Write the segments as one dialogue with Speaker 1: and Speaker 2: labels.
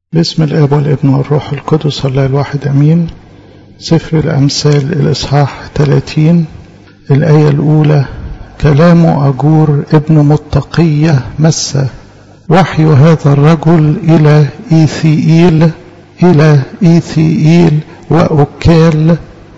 Speaker 1: باسم الاب والابن والروح القدس الله الواحد امين سفر الامثال الاصحاح 30 الايه الاولى كلام اجور ابن متقيه مسه وحي هذا الرجل الى ايثيئيل الى ايثيئيل واكال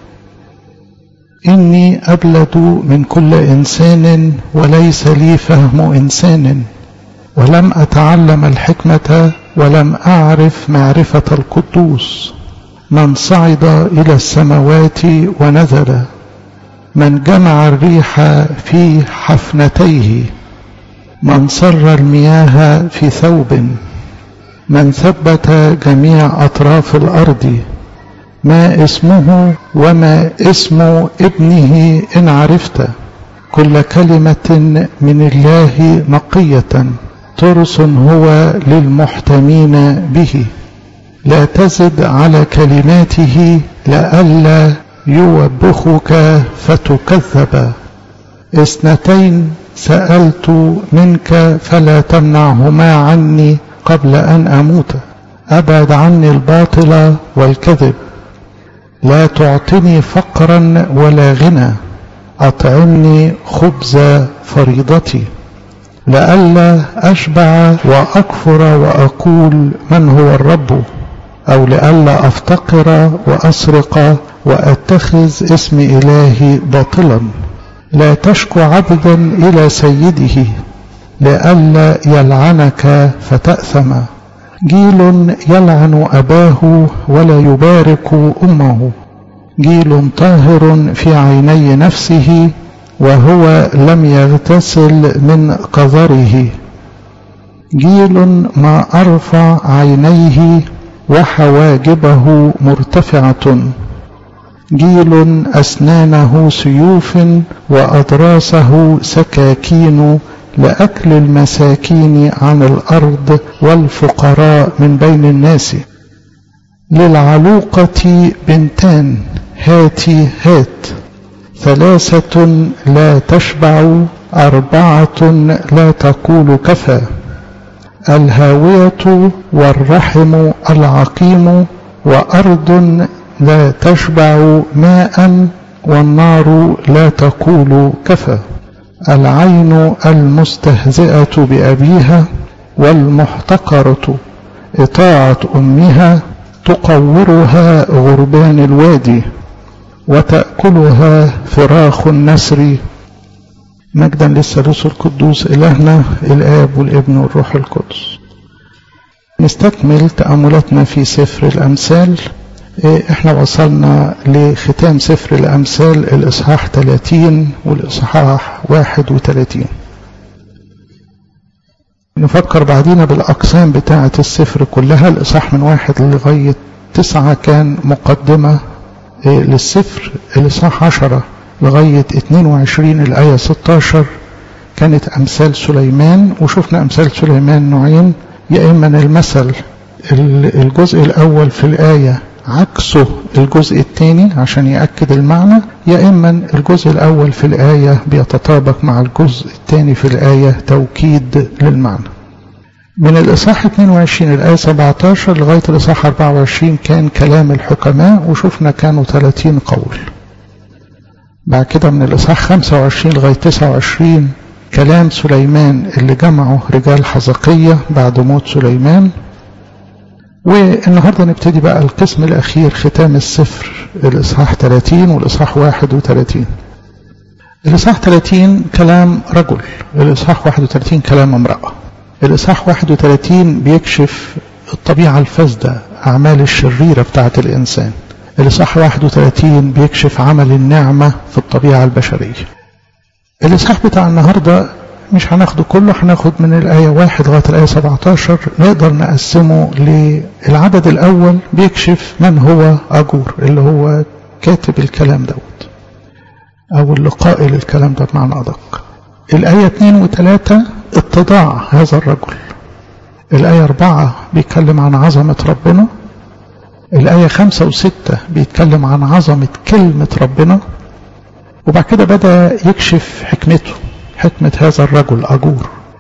Speaker 1: اني ابلد من كل انسان وليس لي فهم انسان ولم اتعلم الحكمه ولم اعرف معرفه القدوس من صعد الى السماوات ونزل من جمع الريح في حفنتيه من صر المياه في ثوب من ثبت جميع اطراف الارض ما اسمه وما اسم ابنه ان عرفت كل كلمه من الله نقيه ترس هو للمحتمين به لا تزد على كلماته لئلا يوبخك فتكذب اثنتين سالت منك فلا تمنعهما عني قبل ان اموت ابعد عني الباطل والكذب لا تعطني فقرا ولا غنى اطعمني خبز فريضتي لئلا اشبع واكفر واقول من هو الرب او لئلا افتقر واسرق واتخذ اسم الهي باطلا لا تشكو عبدا الى سيده لئلا يلعنك فتاثم جيل يلعن اباه ولا يبارك امه جيل طاهر في عيني نفسه وهو لم يغتسل من قذره جيل ما ارفع عينيه وحواجبه مرتفعه جيل اسنانه سيوف واضراسه سكاكين لاكل المساكين عن الارض والفقراء من بين الناس للعلوقه بنتان هاتي هات ثلاثة لا تشبع أربعة لا تقول كفى الهاوية والرحم العقيم وأرض لا تشبع ماء والنار لا تقول كفى العين المستهزئة بأبيها والمحتقرة إطاعة أمها تقورها غربان الوادي وتأكلها فراخ النسر مجدا للثالوث القدوس إلهنا الآب والابن والروح القدس نستكمل تأملاتنا في سفر الأمثال احنا وصلنا لختام سفر الأمثال الإصحاح 30 والإصحاح 31 نفكر بعدين بالأقسام بتاعة السفر كلها الإصحاح من واحد لغاية تسعة كان مقدمة للسفر الإصحاح 10 لغاية 22 الآية 16 كانت أمثال سليمان وشفنا أمثال سليمان نوعين يا إما المثل الجزء الأول في الآية عكسه الجزء الثاني عشان يأكد المعنى يا إما الجزء الأول في الآية بيتطابق مع الجزء الثاني في الآية توكيد للمعنى من الإصحاح 22 الآية 17 لغاية الإصحاح 24 كان كلام الحكماء وشفنا كانوا 30 قول بعد كده من الإصحاح 25 لغاية 29 كلام سليمان اللي جمعه رجال حزقية بعد موت سليمان والنهاردة نبتدي بقى القسم الأخير ختام السفر الإصحاح 30 والإصحاح 31 الإصحاح 30 كلام رجل الإصحاح 31 كلام امرأة الإصحاح 31 بيكشف الطبيعة الفاسدة أعمال الشريرة بتاعة الإنسان الإصحاح 31 بيكشف عمل النعمة في الطبيعة البشرية الإصحاح بتاع النهاردة مش هناخده كله هناخد من الآية 1 لغاية الآية 17 نقدر نقسمه للعدد الأول بيكشف من هو أجور اللي هو كاتب الكلام دوت أو اللي قائل الكلام ده بمعنى أدق الآية 2 و3 اتضاع هذا الرجل الآية 4 بيتكلم عن عظمة ربنا الآية 5 و6 بيتكلم عن عظمة كلمة ربنا وبعد كده بدأ يكشف حكمته حكمة هذا الرجل أجور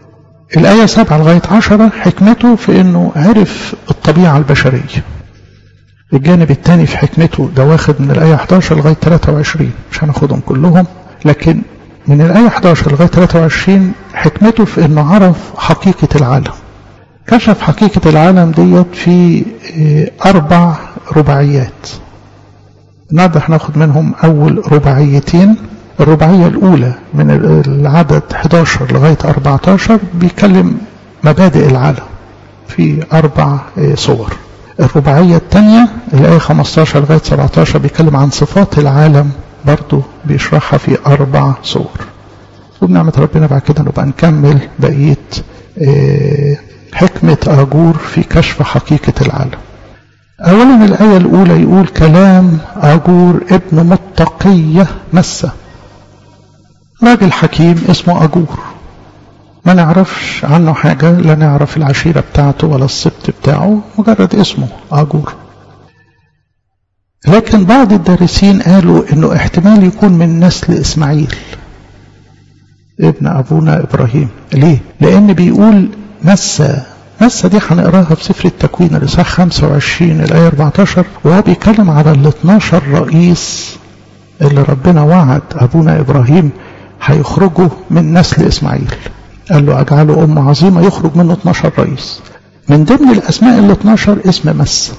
Speaker 1: الآية 7 لغاية 10 حكمته في أنه عرف الطبيعة البشرية الجانب الثاني في حكمته ده واخد من الآية 11 لغاية 23 مش هناخدهم كلهم لكن من الآية 11 لغاية 23 حكمته في أنه عرف حقيقة العالم كشف حقيقة العالم ديت في أربع رباعيات النهارده هناخد منهم أول رباعيتين الرباعية الأولى من العدد 11 لغاية 14 بيتكلم مبادئ العالم في أربع صور الرباعية الثانية الآية 15 لغاية 17 بيتكلم عن صفات العالم برضه بيشرحها في أربع صور وبنعمة ربنا بعد كده نبقى نكمل بقية حكمة آجور في كشف حقيقة العالم أولا الآية الأولى يقول كلام آجور ابن متقية مسة راجل حكيم اسمه أجور ما نعرفش عنه حاجة لا نعرف العشيرة بتاعته ولا السبت بتاعه مجرد اسمه أجور لكن بعض الدارسين قالوا انه احتمال يكون من نسل اسماعيل ابن ابونا ابراهيم ليه لان بيقول مسة مسة دي هنقراها في سفر التكوين الاصحاح 25 الايه 14 وهو بيتكلم على ال 12 رئيس اللي ربنا وعد ابونا ابراهيم هيخرجوا من نسل اسماعيل قال له اجعله ام عظيمه يخرج منه 12 رئيس من ضمن الاسماء ال 12 اسم مسه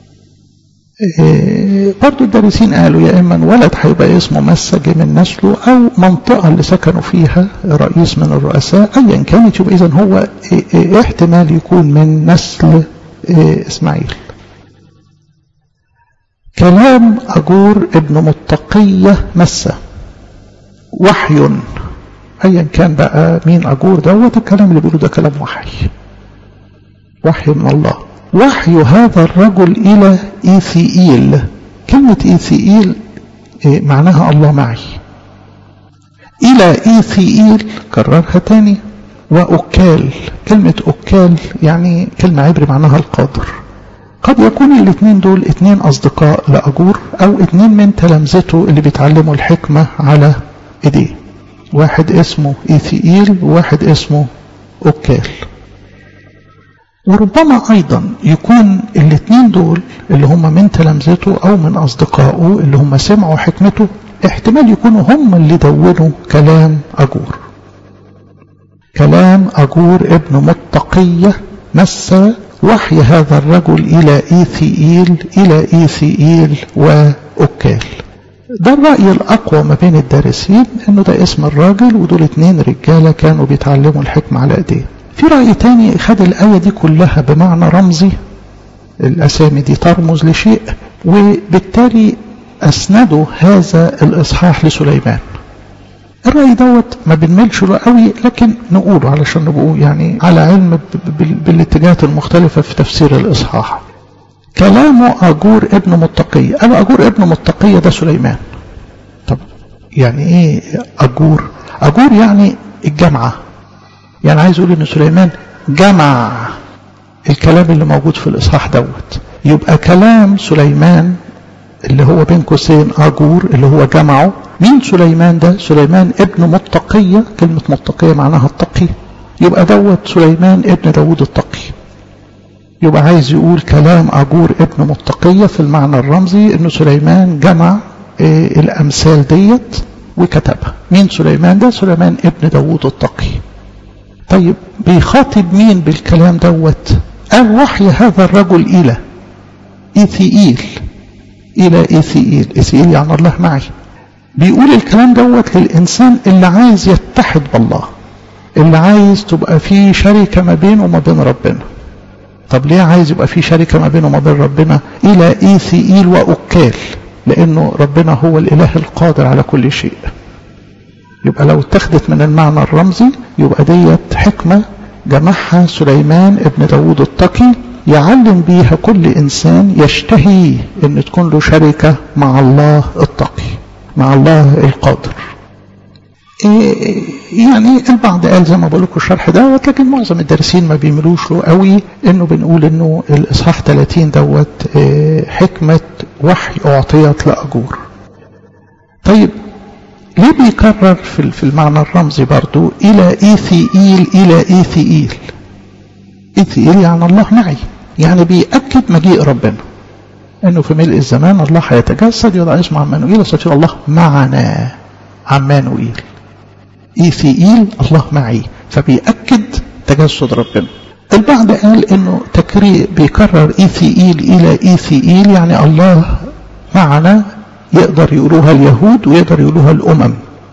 Speaker 1: إيه برضو الدارسين قالوا يا اما ولد هيبقى اسمه مسة جه من نسله او منطقة اللي سكنوا فيها رئيس من الرؤساء ايا كانت يبقى اذا هو إيه إيه احتمال يكون من نسل اسماعيل كلام اجور ابن متقية مسة وحي ايا كان بقى مين اجور دوت الكلام اللي بيقوله ده كلام وحي وحي من الله وحي هذا الرجل إلى إيثيئيل كلمة إيثيئيل معناها الله معي إلى إيثيئيل كررها تاني وأكال كلمة أكال يعني كلمة عبري معناها القادر قد يكون الاثنين دول اثنين أصدقاء لأجور أو اثنين من تلامذته اللي بيتعلموا الحكمة على إيديه واحد اسمه إيثيئيل وواحد اسمه أكال وربما أيضا يكون الاثنين دول اللي هم من تلامذته أو من أصدقائه اللي هم سمعوا حكمته احتمال يكونوا هم اللي دونوا كلام أجور كلام أجور ابن متقية مس وحي هذا الرجل إلى إيثيئيل إلى إيثيئيل وأكال ده الرأي الأقوى ما بين الدارسين إنه ده اسم الراجل ودول اتنين رجالة كانوا بيتعلموا الحكمة على إيديه في رأي تاني خد الآية دي كلها بمعنى رمزي الأسامي دي ترمز لشيء وبالتالي أسندوا هذا الإصحاح لسليمان الرأي دوت ما بنملش له قوي لكن نقوله علشان نبقوا يعني على علم بالاتجاهات المختلفة في تفسير الإصحاح كلامه أجور ابن متقية قال أجور ابن متقية ده سليمان طب يعني ايه أجور أجور يعني الجامعة يعني عايز يقول ان سليمان جمع الكلام اللي موجود في الاصحاح دوت يبقى كلام سليمان اللي هو بين قوسين اجور اللي هو جمعه مين سليمان ده سليمان ابن متقية كلمة متقية معناها التقي يبقى دوت سليمان ابن داود التقي يبقى عايز يقول كلام أجور ابن متقية في المعنى الرمزي انه سليمان جمع إيه الامثال ديت وكتبها مين سليمان ده سليمان ابن داود التقي طيب بيخاطب مين بالكلام دوت قال وحي هذا الرجل إلى إيثيئيل إلى إيثيئيل إيثيئيل يعني الله معي بيقول الكلام دوت للإنسان اللي عايز يتحد بالله اللي عايز تبقى فيه شركة ما بينه وما بين ربنا طب ليه عايز يبقى فيه شركة ما بينه وما بين ربنا إلى إيثيئيل وأكال لأنه ربنا هو الإله القادر على كل شيء يبقى لو اتخذت من المعنى الرمزي يبقى ديت حكمة جمعها سليمان ابن داود التقي يعلم بيها كل إنسان يشتهي أن تكون له شركة مع الله التقي مع الله القادر إيه يعني البعض قال زي ما بقول لكم الشرح دوت لكن معظم الدارسين ما بيملوش له قوي انه بنقول انه الاصحاح 30 دوت إيه حكمه وحي اعطيت لاجور. طيب ليه بيكرر في في المعنى الرمزي برضو إلى إيثيئيل إلى إيثيئيل إيثيئيل يعني الله معي يعني بيأكد مجيء ربنا انه في ملء الزمان الله هيتجسد يضع اسمه عمانوئيل يستطيع الله معنا عمانوئيل إيثيئيل الله معي فبيأكد تجسد ربنا البعض قال انه تكرير بيكرر إيثيئيل إلى إيثيئيل يعني الله معنا يقدر يقولوها اليهود ويقدر يقولوها الأمم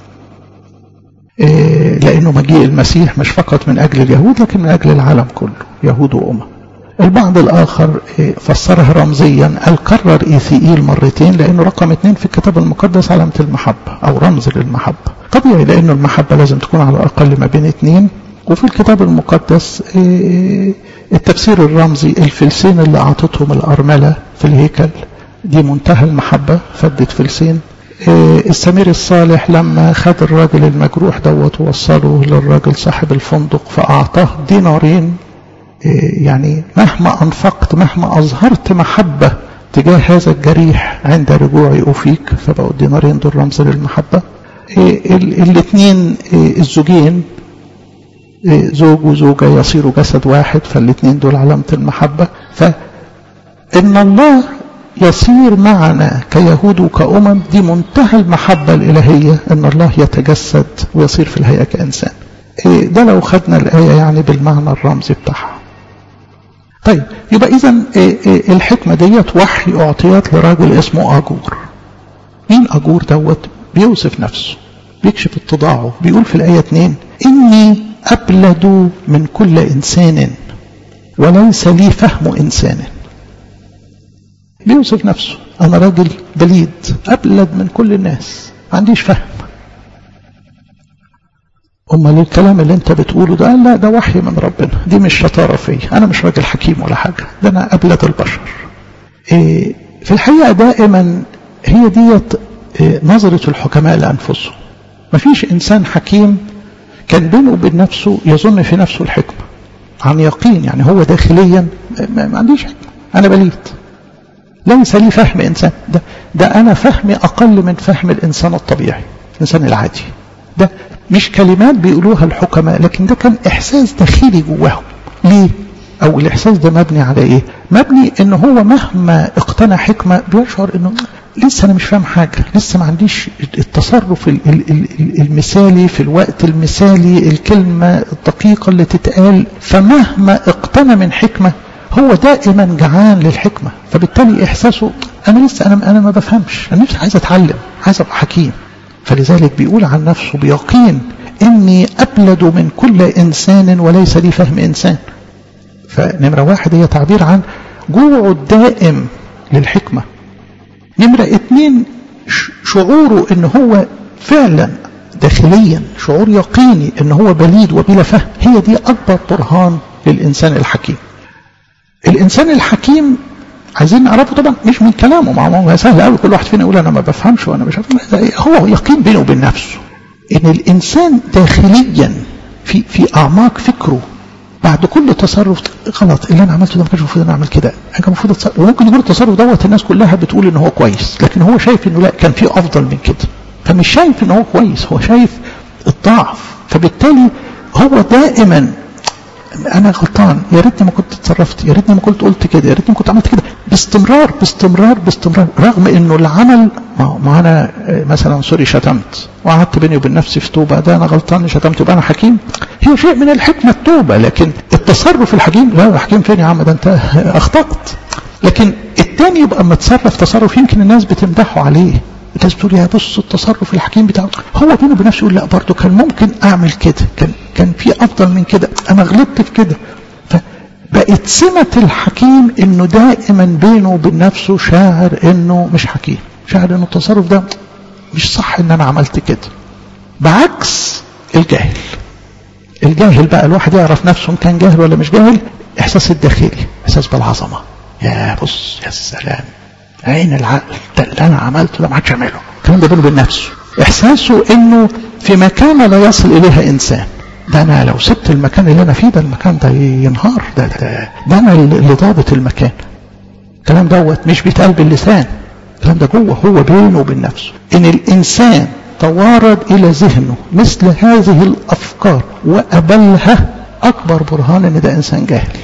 Speaker 1: إيه لأنه مجيء المسيح مش فقط من أجل اليهود لكن من أجل العالم كله يهود وأمم البعض الآخر إيه فسرها رمزيا قال كرر إيثيئيل مرتين لأنه رقم اثنين في الكتاب المقدس علامة المحبة أو رمز للمحبة طبيعي لأنه المحبة لازم تكون على الأقل ما بين اثنين وفي الكتاب المقدس إيه التفسير الرمزي الفلسين اللي أعطتهم الأرملة في الهيكل دي منتهى المحبة فدت فلسين السمير الصالح لما خد الراجل المجروح دوت ووصله للراجل صاحب الفندق فأعطاه دينارين يعني مهما أنفقت مهما أظهرت محبة تجاه هذا الجريح عند رجوعي أفيك فبقوا الدينارين دول رمز للمحبة الاثنين الزوجين زوج وزوجة يصيروا جسد واحد فالاثنين دول علامة المحبة فإن الله يصير معنا كيهود وكأمم دي منتهى المحبة الإلهية أن الله يتجسد ويصير في الهيئة كإنسان ده لو خدنا الآية يعني بالمعنى الرمزي بتاعها طيب يبقى إذا الحكمة ديت وحي أعطيت لراجل اسمه أجور مين أجور دوت بيوصف نفسه بيكشف اتضاعه بيقول في الآية 2 إني أبلد من كل إنسان وليس لي فهم إنسان بيوصف نفسه أنا راجل بليد أبلد من كل الناس ما عنديش فهم أمال الكلام اللي أنت بتقوله ده لا ده وحي من ربنا دي مش شطارة فيا أنا مش راجل حكيم ولا حاجة ده أنا أبلد البشر إيه في الحقيقة دائما هي ديت إيه نظرة الحكماء لأنفسهم مفيش إنسان حكيم كان بينه وبين نفسه يظن في نفسه الحكمة عن يقين يعني هو داخليا ما عنديش حكمة أنا بليد ليس لي فهم إنسان ده, ده أنا فهمي أقل من فهم الإنسان الطبيعي الإنسان العادي ده مش كلمات بيقولوها الحكماء لكن ده كان إحساس داخلي جواهم ليه؟ أو الإحساس ده مبني على إيه؟ مبني إن هو مهما اقتنى حكمة بيشعر إنه لسه أنا مش فاهم حاجة لسه ما عنديش التصرف المثالي في الوقت المثالي الكلمة الدقيقة اللي تتقال فمهما اقتنى من حكمة هو دائما جعان للحكمة فبالتالي إحساسه أنا لسه أنا, أنا ما بفهمش أنا نفسي عايز أتعلم عايز أبقى حكيم فلذلك بيقول عن نفسه بيقين إني أبلد من كل إنسان وليس لي فهم إنسان فنمرة واحد هي تعبير عن جوعه الدائم للحكمة نمرة اتنين شعوره إن هو فعلا داخليا شعور يقيني إن هو بليد وبلا فهم هي دي أكبر برهان للإنسان الحكيم الإنسان الحكيم عايزين نعرفه طبعا مش من كلامه مع هو سهل قوي كل واحد فينا يقول أنا ما بفهمش وأنا مش عارف هو يقين بينه وبين نفسه إن الإنسان داخليا في في أعماق فكره بعد كل تصرف غلط اللي انا عملته ده ما كانش المفروض انا اعمل كده انا المفروض اتصرف وممكن يكون التصرف دوت الناس كلها بتقول ان هو كويس لكن هو شايف انه لا كان في افضل من كده فمش شايف ان هو كويس هو شايف الضعف فبالتالي هو دائما انا غلطان يا ريتني ما كنت اتصرفت يا ريتني ما كنت قلت كده يا ريتني ما كنت عملت كده باستمرار باستمرار باستمرار رغم انه العمل ما انا مثلا سوري شتمت وقعدت بيني وبين نفسي في توبه ده انا غلطان شتمت يبقى انا حكيم هي شيء من الحكمه التوبه لكن التصرف الحكيم لا حكيم فين يا عم ده انت اخطات لكن التاني يبقى متصرف تصرف يمكن الناس بتمدحه عليه الناس بتقول يا بص التصرف الحكيم بتاعه هو بينه وبين نفسه يقول لا برضه كان ممكن اعمل كده كان كان في افضل من كده انا غلطت في كده فبقت سمة الحكيم انه دائما بينه وبين نفسه شاعر انه مش حكيم شاعر انه التصرف ده مش صح ان انا عملت كده بعكس الجاهل الجاهل بقى الواحد يعرف نفسه ان كان جاهل ولا مش جاهل احساس الداخلي احساس بالعظمه يا بص يا سلام عين العقل ده اللي انا عملته ده ما حدش يعمله الكلام ده بينه وبين نفسه احساسه انه في مكان لا يصل اليها انسان ده انا لو سبت المكان اللي انا فيه ده المكان ده ينهار ده ده, ده انا اللي ضابط المكان الكلام دوت مش بيتقال باللسان الكلام ده جوه هو بينه وبين نفسه ان الانسان تتوارد إلى ذهنه مثل هذه الأفكار وأبلها أكبر برهان إن ده إنسان جاهل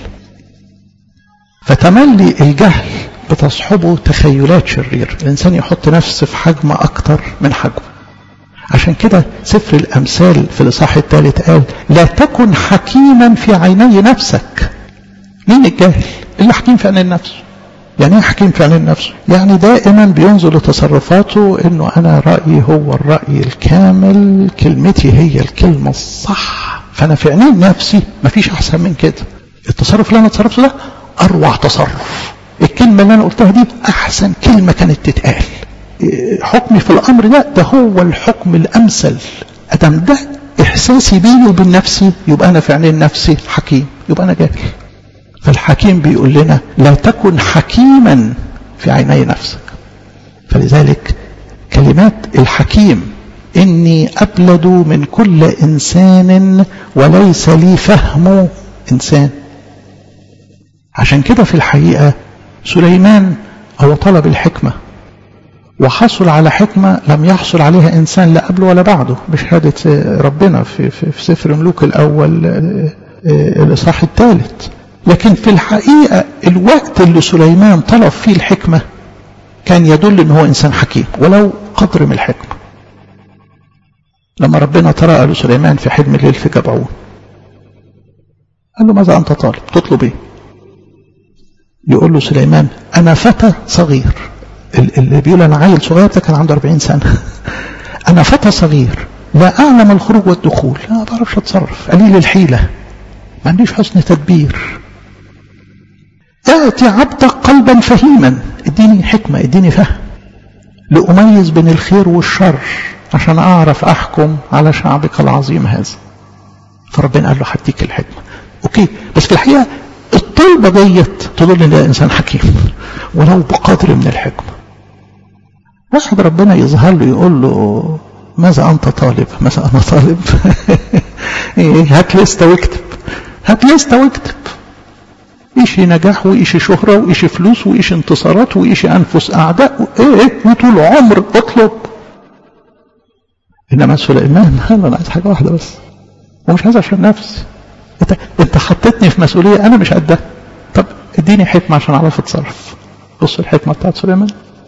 Speaker 1: فتملي الجهل بتصحبه تخيلات شريرة الإنسان يحط نفسه في حجم أكتر من حجمه عشان كده سفر الأمثال في الإصحاح الثالث قال لا تكن حكيما في عيني نفسك مين الجاهل اللي حكيم في عين النفس يعني ايه حكيم في عين نفسه يعني دائما بينظر لتصرفاته انه انا رأيي هو الرأي الكامل كلمتي هي الكلمة الصح فانا في عينين نفسي مفيش احسن من كده التصرف اللي انا اتصرفته ده اروع تصرف الكلمة اللي انا قلتها دي احسن كلمة كانت تتقال حكمي في الامر ده ده هو الحكم الامثل ادم ده احساسي بيني وبين نفسي يبقى انا في عينين نفسي حكيم يبقى انا جاهل فالحكيم بيقول لنا لا تكن حكيما في عيني نفسك فلذلك كلمات الحكيم إني أبلد من كل إنسان وليس لي فهم إنسان عشان كده في الحقيقة سليمان هو طلب الحكمة وحصل على حكمة لم يحصل عليها إنسان لا قبله ولا بعده بشهادة ربنا في, في, في سفر ملوك الأول الإصحاح الثالث لكن في الحقيقة الوقت اللي سليمان طلب فيه الحكمة كان يدل ان هو انسان حكيم ولو قدر من الحكمة لما ربنا ترى لسليمان في حلم الليل في جبعون قال له ماذا انت طالب تطلب ايه يقول له سليمان انا فتى صغير اللي بيقول انا عيل صغير ده كان عنده 40 سنة انا فتى صغير لا اعلم الخروج والدخول لا ما بعرفش اتصرف قليل الحيلة ما عنديش حسن تدبير اعطي عبدك قلبا فهيما اديني حكمة اديني فهم لأميز بين الخير والشر عشان أعرف أحكم على شعبك العظيم هذا فربنا قال له هديك الحكمة أوكي بس في الحقيقة الطلبة ديت تدل إن إنسان حكيم ولو بقدر من الحكمة واحد ربنا يظهر له يقول له ماذا أنت طالب ماذا أنا طالب هات لستة واكتب هات لستة واكتب إيش نجاح وإيش شهرة وإيش فلوس وإيش انتصارات وإيش أنفس أعداء إيه وطول عمر اطلب إنما سليمان أنا عايز حاجة واحدة بس ومش عايز عشان نفسي أنت أنت حطيتني في مسؤولية أنا مش قدها طب اديني حكمة عشان أعرف أتصرف بص الحكمة بتاعت سليمان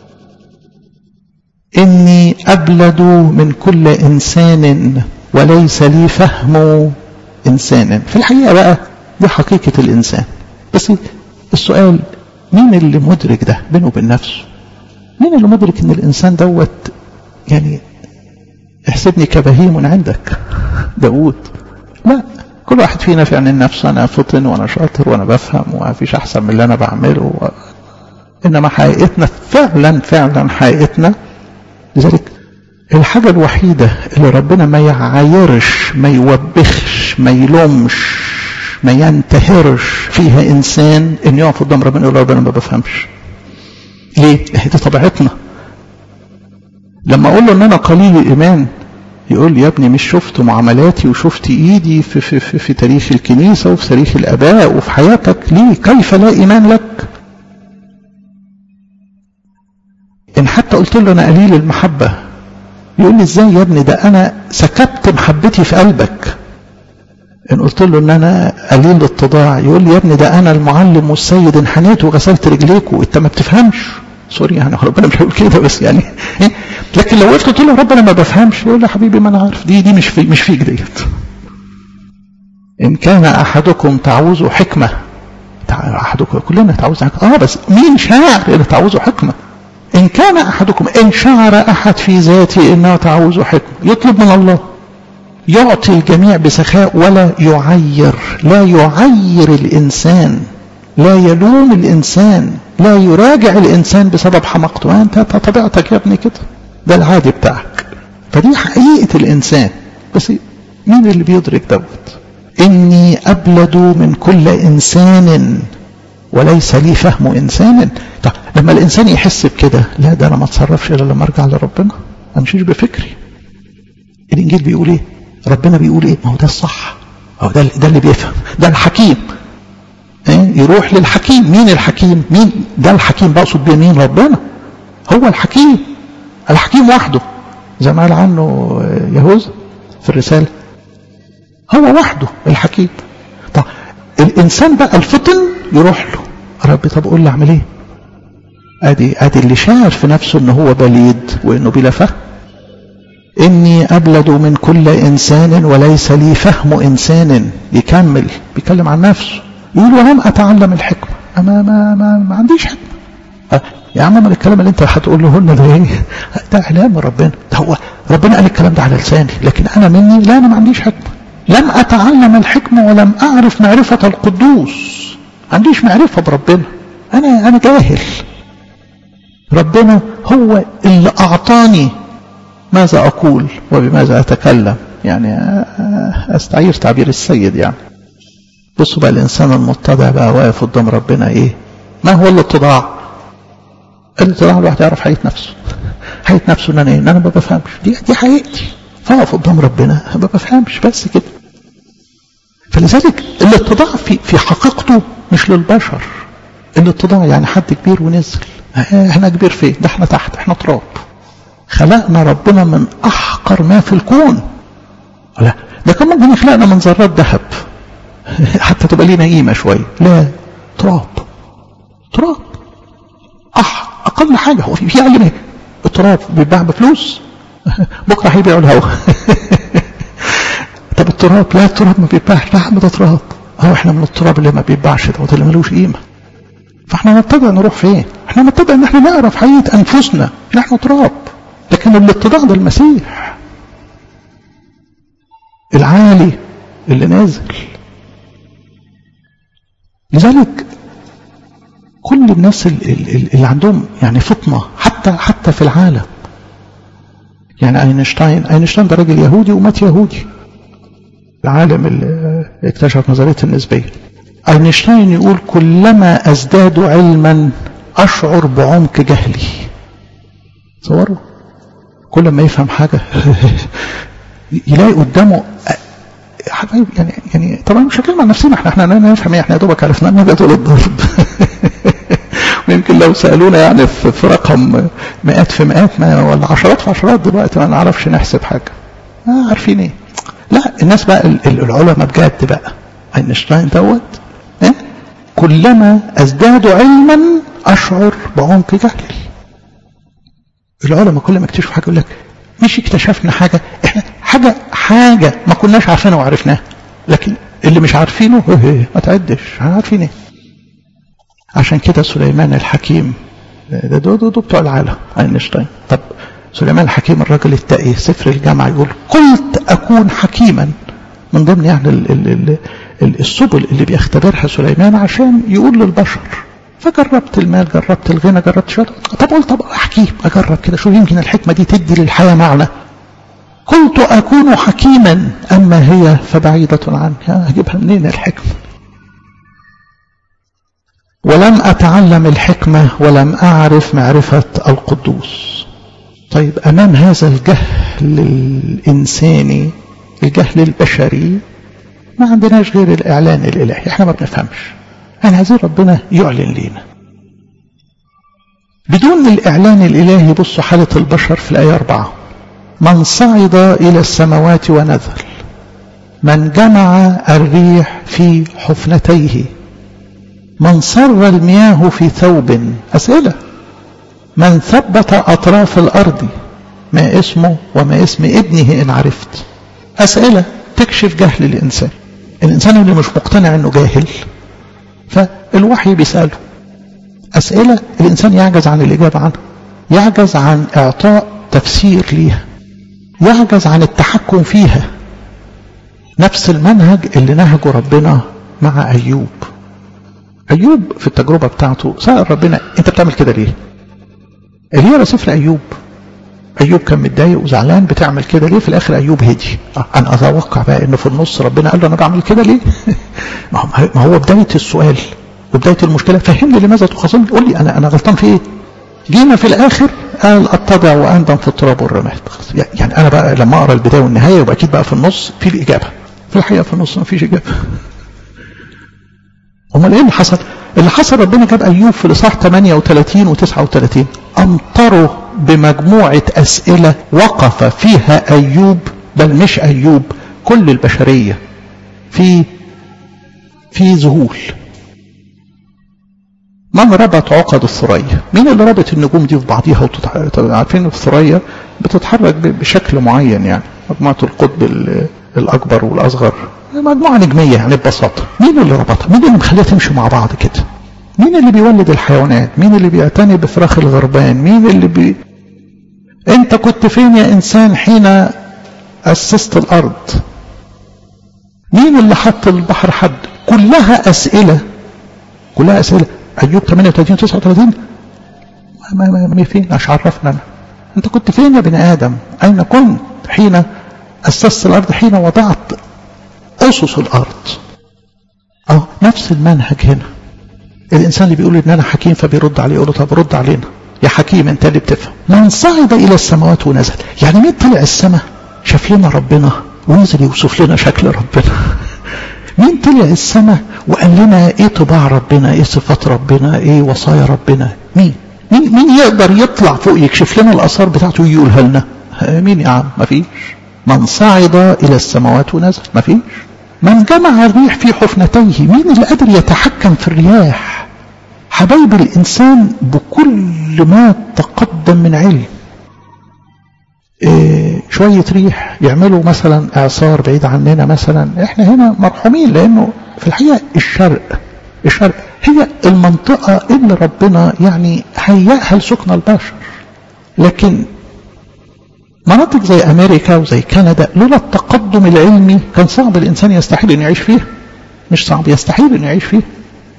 Speaker 1: إني أبلد من كل إنسان وليس لي فهم إنسان في الحقيقة بقى دي حقيقة الإنسان بس السؤال مين اللي مدرك ده بينه وبين نفسه مين اللي مدرك ان الانسان دوت يعني احسبني كبهيم عندك داود لا كل واحد فينا في عين النفس انا فطن وانا شاطر وانا بفهم وما فيش احسن من اللي انا بعمله و... انما حقيقتنا فعلا فعلا حقيقتنا لذلك الحاجة الوحيدة اللي ربنا ما يعايرش ما يوبخش ما يلومش ما ينتهرش فيها انسان ان يقف قدام ربنا يقول ربنا ما بفهمش ليه دي طبيعتنا لما اقول له ان انا قليل الايمان يقول لي يا ابني مش شفت معاملاتي وشفت ايدي في, في, في, في تاريخ الكنيسة وفي تاريخ الاباء وفي حياتك ليه كيف لا ايمان لك ان حتى قلت له انا قليل المحبة يقول لي ازاي يا ابني ده انا سكبت محبتي في قلبك ان قلت له ان انا قليل الاتضاع يقول لي يا ابني ده انا المعلم والسيد انحنيت وغسلت رجليكوا انت ما بتفهمش سوري يعني ربنا مش هيقول كده بس يعني إيه؟ لكن لو وقفت قلت له ربنا ما بفهمش يقول لي حبيبي ما انا عارف دي دي مش في مش فيك ديت ان كان احدكم تعوز حكمه احدكم كلنا تعوز حكمه اه بس مين شاعر ان تعوز حكمه ان كان احدكم ان شعر احد في ذاته انه تعوز حكمه يطلب من الله يعطي الجميع بسخاء ولا يعير لا يعير الإنسان لا يلوم الإنسان لا يراجع الإنسان بسبب حماقته أنت طبيعتك يا ابني كده ده العادي بتاعك فدي حقيقة الإنسان بس مين اللي بيدرك دوت إني أبلد من كل إنسان وليس لي فهم إنسان طب لما الإنسان يحس بكده لا ده أنا ما اتصرفش إلا لما أرجع لربنا أمشيش بفكري الإنجيل بيقول إيه ربنا بيقول ايه ما هو ده الصح هو ده ده اللي بيفهم ده الحكيم إيه؟ يروح للحكيم مين الحكيم مين ده الحكيم بقصد بيه مين ربنا هو الحكيم الحكيم وحده زي ما قال عنه يهوذا في الرسالة هو وحده الحكيم طب الإنسان بقى الفطن يروح له ربي طب قول لي أعمل إيه أدي أدي اللي شاعر في نفسه إن هو بليد وإنه بلا فهم إني أبلد من كل إنسان وليس لي فهم إنسان يكمل بيتكلم عن نفسه يقول ولم أتعلم الحكمة أما ما, ما, ما عنديش حكمة أه يا عم ما الكلام اللي انت هتقوله لنا ده ايه ده اعلام ربنا ده هو ربنا قال الكلام ده على لساني لكن انا مني لا انا ما عنديش حكمه لم اتعلم الحكمه ولم اعرف معرفه القدوس ما عنديش معرفه بربنا انا انا جاهل ربنا هو اللي اعطاني ماذا اقول وبماذا اتكلم يعني استعير تعبير السيد يعني بصوا بقى الانسان المتضع بقى واقف قدام ربنا ايه ما هو الاتضاع الاتضاع الواحد يعرف حقيقة نفسه حقيقة نفسه ان انا ايه ان انا ما بفهمش دي دي حقيقتي فاقف قدام ربنا ما بفهمش بس كده فلذلك الاتضاع في في حقيقته مش للبشر الاتضاع يعني حد كبير ونزل احنا كبير فين ده احنا تحت احنا تراب خلقنا ربنا من احقر ما في الكون لا ده كان ممكن يخلقنا من ذرات ذهب حتى تبقى لينا قيمه شويه لا تراب تراب أح أقل حاجة هو في في أقل من التراب بيتباع بفلوس بكرة هيبيعوا الهوا طب التراب لا التراب ما بيتباعش لا يا عم ده تراب اهو احنا من التراب اللي ما بيتباعش ده اللي ملوش قيمة فاحنا نتبع نروح فين احنا نتبع ان احنا نعرف حقيقة انفسنا ان احنا تراب لكن الاتضاع ده المسيح العالي اللي نازل لذلك كل الناس اللي عندهم يعني فطنة حتى حتى في العالم يعني اينشتاين اينشتاين ده راجل يهودي ومات يهودي العالم اللي اكتشف نظرية النسبية اينشتاين يقول كلما ازداد علما اشعر بعمق جهلي تصوروا كل ما يفهم حاجة يلاقي قدامه حبايب يعني يعني طبعا مش هنتكلم عن نفسنا احنا احنا نفهم ايه احنا يا دوبك عرفنا ان ده طول الضرب ويمكن لو سالونا يعني في, في رقم مئات في مئات ما ولا عشرات في عشرات دلوقتي ما نعرفش نحسب حاجه ما عارفين ايه لا الناس بقى العلماء بجد بقى اينشتاين دوت اه؟ كلما ازداد علما اشعر بعمق جهلي العلماء كل ما اكتشفوا حاجه يقول لك مش اكتشفنا حاجه احنا حاجه حاجه ما كناش عارفينها وعرفناها لكن اللي مش عارفينه ما تعدش عارفين ايه عشان كده سليمان الحكيم ده دو دو, دو بتوع العالم اينشتاين طب سليمان الحكيم الراجل التقي سفر الجامعة يقول قلت أكون حكيما من ضمن يعني ال ال ال ال السبل اللي بيختبرها سليمان عشان يقول للبشر فجربت المال جربت الغنى جربت شوية طب قلت طب أحكي أجرب كده شو يمكن الحكمة دي تدي للحياة معنى قلت أكون حكيما أما هي فبعيدة عني هجيبها منين الحكمة ولم أتعلم الحكمة ولم أعرف معرفة القدوس طيب أمام هذا الجهل الإنساني الجهل البشري ما عندناش غير الإعلان الإلهي احنا ما بنفهمش احنا عايزين ربنا يعلن لينا بدون الإعلان الإلهي بصوا حالة البشر في الآية أربعة من صعد إلى السماوات ونزل من جمع الريح في حفنتيه من صر المياه في ثوب أسئلة من ثبت أطراف الأرض ما اسمه وما اسم ابنه إن عرفت أسئلة تكشف جهل الإنسان الإنسان اللي مش مقتنع أنه جاهل فالوحي بيسأله أسئلة الإنسان يعجز عن الإجابة عنها يعجز عن إعطاء تفسير ليها يعجز عن التحكم فيها نفس المنهج اللي نهجه ربنا مع أيوب أيوب في التجربة بتاعته سأل ربنا أنت بتعمل كده ليه اللي هي سفر أيوب أيوب كان متضايق وزعلان بتعمل كده ليه في الآخر أيوب هدي أنا أتوقع بقى إنه في النص ربنا قال له أنا بعمل كده ليه ما هو بداية السؤال وبداية المشكلة فهمني لماذا تخاصمني قول لي أنا أنا غلطان في إيه جينا في الآخر قال أتضع وأندم في التراب والرماد يعني أنا بقى لما أقرأ البداية والنهاية يبقى أكيد بقى في النص في الإجابة في الحقيقة في النص ما فيش إجابة امال ايه اللي حصل اللي حصل ربنا جاب ايوب في الاصحاح 38 و39 امطره بمجموعة أسئلة وقف فيها أيوب بل مش أيوب كل البشرية في في ذهول من ربط عقد الثريا مين اللي ربط النجوم دي في بعضيها وتتح... عارفين الثريا بتتحرك بشكل معين يعني مجموعة القطب الأكبر والأصغر مجموعة نجمية يعني ببساطة مين اللي ربطها مين اللي مخليها تمشي مع بعض كده مين اللي بيولد الحيوانات مين اللي بيعتني بفراخ الغربان مين اللي بي انت كنت فين يا انسان حين اسست الارض مين اللي حط البحر حد كلها اسئله كلها اسئله ايوب 38 39 ما ما ما فين ايش عرفنا انا انت كنت فين يا بني ادم اين كنت حين اسست الارض حين وضعت اسس الارض اه نفس المنهج هنا الانسان اللي بيقول ان انا حكيم فبيرد عليه يقول له طب رد علينا يا حكيم انت اللي بتفهم من صعد الى السماوات ونزل يعني مين طلع السماء شاف لنا ربنا ونزل يوصف لنا شكل ربنا مين طلع السماء وقال لنا ايه طباع ربنا ايه صفات ربنا ايه وصايا ربنا مين مين مين يقدر يطلع فوق يكشف لنا الاثار بتاعته ويقولها لنا مين يا عم مفيش من صعد الى السماوات ونزل مفيش من جمع الريح في حفنتيه مين اللي قادر يتحكم في الرياح حبايب الإنسان بكل ما تقدم من علم إيه شوية ريح يعملوا مثلا إعصار بعيد عننا مثلا إحنا هنا مرحومين لأنه في الحقيقة الشرق الشرق هي المنطقة اللي ربنا يعني هيأها لسكن البشر لكن مناطق زي أمريكا وزي كندا لولا التقدم العلمي كان صعب الإنسان يستحيل أن يعيش فيها مش صعب يستحيل أن يعيش فيها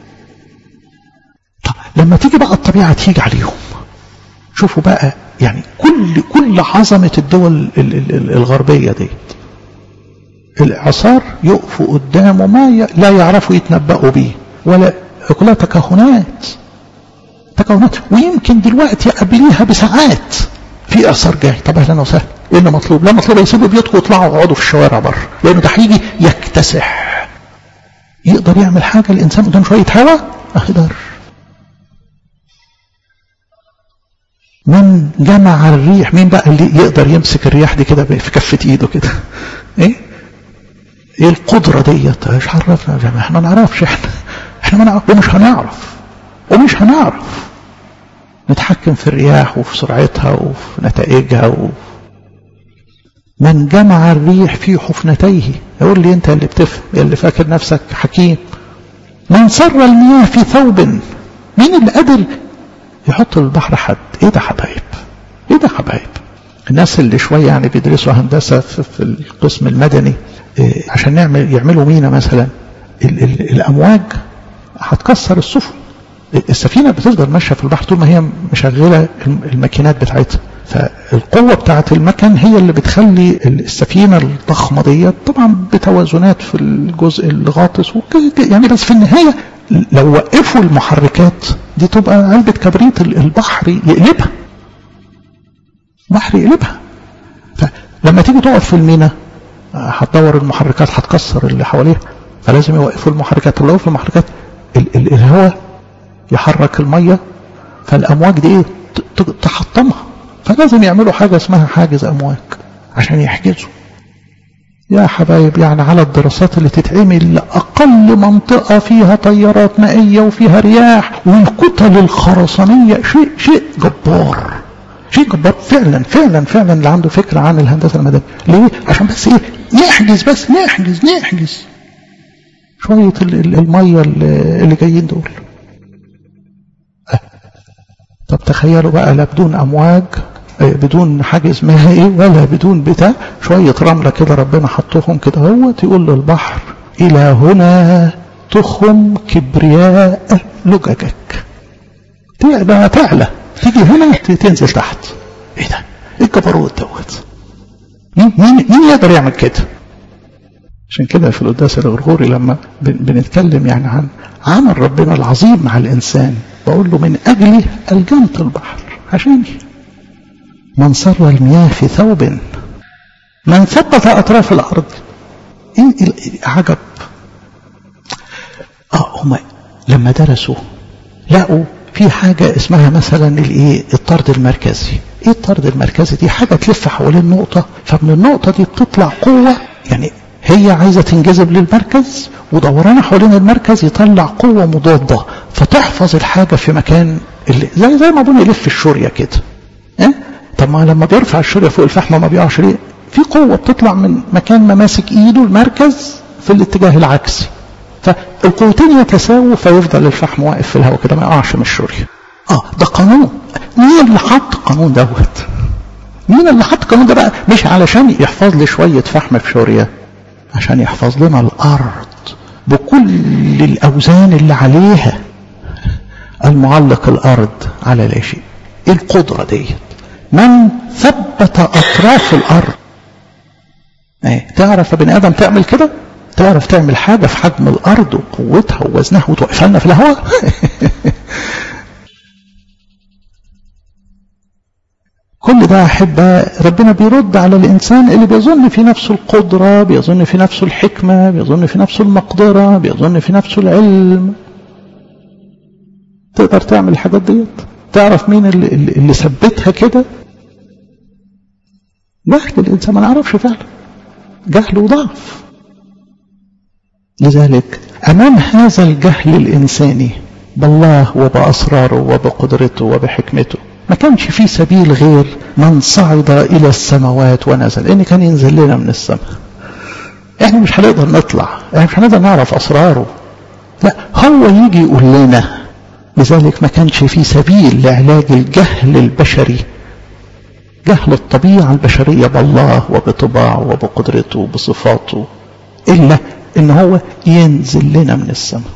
Speaker 1: طب لما تيجي بقى الطبيعة تيجي عليهم شوفوا بقى يعني كل كل عظمة الدول الغربية دي الإعصار يقفوا قدامه ما ي... لا يعرفوا يتنبأوا به ولا كلها تكهنات تكهنات ويمكن دلوقتي قبليها بساعات في اثار جاي طب اهلا وسهلا ايه اللي مطلوب لا مطلوب يسيبوا بيوتكم ويطلعوا يقعدوا في الشوارع بره لانه ده هيجي يكتسح يقدر يعمل حاجه الانسان قدام شويه هوا ما يقدرش من جمع الريح مين بقى اللي يقدر يمسك الرياح دي كده في كفه ايده كده ايه ايه القدره ديت ايش عرفنا يا جماعه احنا ما نعرفش احنا احنا ما نعرف ومش هنعرف ومش هنعرف نتحكم في الرياح وفي سرعتها وفي نتائجها و... من جمع الريح في حفنتيه يقول لي انت اللي بتفهم اللي فاكر نفسك حكيم من سر المياه في ثوب مين اللي قادر يحط البحر حد ايه ده حبايب ايه ده حبايب الناس اللي شوية يعني بيدرسوا هندسة في, في القسم المدني إيه عشان نعمل يعملوا مينا مثلا ال ال الأمواج هتكسر السفن السفينة بتفضل ماشية في البحر طول ما هي مشغلة الماكينات بتاعتها فالقوة بتاعت المكن هي اللي بتخلي السفينة الضخمة دي طبعا بتوازنات في الجزء الغاطس يعني بس في النهاية لو وقفوا المحركات دي تبقى علبة كبريت البحر يقلبها البحر يقلبها فلما تيجي تقف في المينا هتدور المحركات هتكسر اللي حواليها فلازم يوقفوا المحركات طب لو وقفوا المحركات ال ال الهواء يحرك المية فالأمواج دي ايه تحطمها فلازم يعملوا حاجة اسمها حاجز أمواج عشان يحجزوا يا حبايب يعني على الدراسات اللي تتعمل أقل منطقة فيها طيارات مائية وفيها رياح والكتل الخرسانية شيء شيء جبار شيء جبار فعلا فعلا فعلا اللي عنده فكرة عن الهندسة المدنية ليه؟ عشان بس ايه نحجز بس نحجز نحجز شوية المية اللي جايين دول طب تخيلوا بقى لا بدون أمواج بدون حاجز مائي ولا بدون بتاع شوية رملة كده ربنا حطهم كده هو تقول للبحر إلى هنا تخم كبرياء لججك تعلى تعلى تيجي هنا تنزل تحت ايه ده ايه الجبروت دوت مين مين مين يقدر يعمل كده عشان كده في القداس الغرغوري لما بنتكلم يعني عن عمل ربنا العظيم مع الانسان بقول له من اجله الجمت البحر عشاني من سر المياه في ثوب من ثبت اطراف الارض ايه عجب اه هم لما درسوا لقوا في حاجة اسمها مثلا الايه الطرد المركزي ايه الطرد المركزي دي حاجة تلف حوالين نقطة فمن النقطة دي بتطلع قوة يعني هي عايزة تنجذب للمركز ودورانها حوالين المركز يطلع قوة مضادة فتحفظ الحاجة في مكان اللي زي زي ما ابونا يلف الشورية كده اه؟ طب ما لما بيرفع الشورية فوق الفحم ما بيقعش ليه في قوة بتطلع من مكان ما ماسك ايده المركز في الاتجاه العكسي فالقوتين يتساووا فيفضل الفحم واقف في الهواء كده ما يقعش من الشورية اه ده قانون مين اللي حط القانون دوت مين اللي حط القانون ده بقى مش علشان يحفظ لي شوية فحم في شورية عشان يحفظ لنا الأرض بكل الأوزان اللي عليها المعلق الأرض على لا شيء إيه القدرة ديت من ثبت أطراف الأرض ايه تعرف يا بني آدم تعمل كده تعرف تعمل حاجة في حجم الأرض وقوتها ووزنها وتوقفها لنا في الهواء كل ده أحبة ربنا بيرد على الإنسان اللي بيظن في نفسه القدرة بيظن في نفسه الحكمة بيظن في نفسه المقدرة بيظن في نفسه العلم تقدر تعمل الحاجات ديت تعرف مين اللي, اللي ثبتها كده جهل الإنسان ما نعرفش فعلا جهل وضعف لذلك أمام هذا الجهل الإنساني بالله وبأسراره وبقدرته وبحكمته ما كانش في سبيل غير من صعد إلى السماوات ونزل إن كان ينزل لنا من السماء إحنا مش هنقدر نطلع إحنا مش هنقدر نعرف أسراره لا هو يجي يقول لنا لذلك ما كانش في سبيل لعلاج الجهل البشري جهل الطبيعة البشرية بالله وبطباعه وبقدرته وبصفاته إلا إن هو ينزل لنا من السماء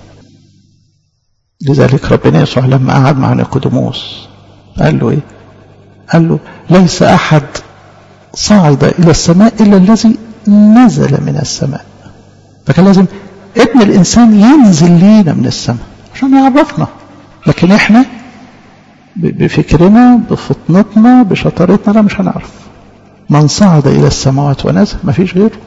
Speaker 1: لذلك ربنا يسوع لما قعد مع نيقوديموس قال له ايه قال له ليس احد صعد الى السماء الا الذي نزل من السماء فكان لازم ابن الانسان ينزل لينا من السماء عشان يعرفنا لكن احنا بفكرنا بفطنتنا بشطارتنا لا مش هنعرف من صعد الى السماوات ونزل ما فيش غيره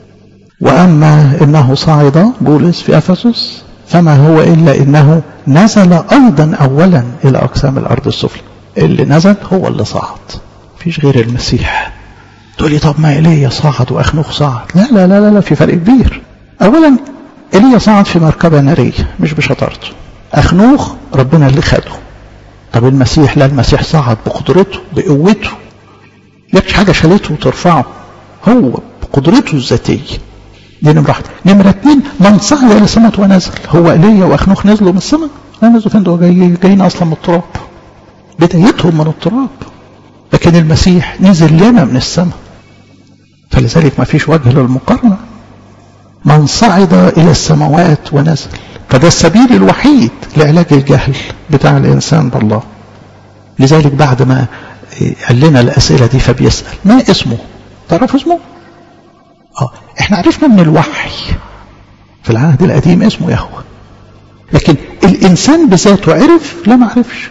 Speaker 1: واما انه صعد بولس في افسس فما هو الا انه نزل ايضا اولا الى اقسام الارض السفلى اللي نزل هو اللي صعد مفيش غير المسيح تقول لي طب ما ايليا صعد واخنوخ صعد لا لا لا لا, لا في فرق كبير اولا ايليا صعد في مركبه ناريه مش بشطارته اخنوخ ربنا اللي خده طب المسيح لا المسيح صعد بقدرته بقوته لكش حاجه شالته وترفعه هو بقدرته الذاتيه دي نمرة واحدة نمرة اتنين من صعد إلى السماء ونزل هو إيليا وأخنوخ نزلوا من السماء لا نزلوا فين دول جاي جايين أصلا من التراب بدايتهم من التراب لكن المسيح نزل لنا من السماء فلذلك ما فيش وجه للمقارنة من صعد إلى السماوات ونزل فده السبيل الوحيد لعلاج الجهل بتاع الإنسان بالله لذلك بعد ما قال لنا الأسئلة دي فبيسأل ما اسمه تعرف اسمه اه احنا عرفنا من الوحي في العهد القديم اسمه يهوه لكن الانسان بذاته عرف لا ما عرفش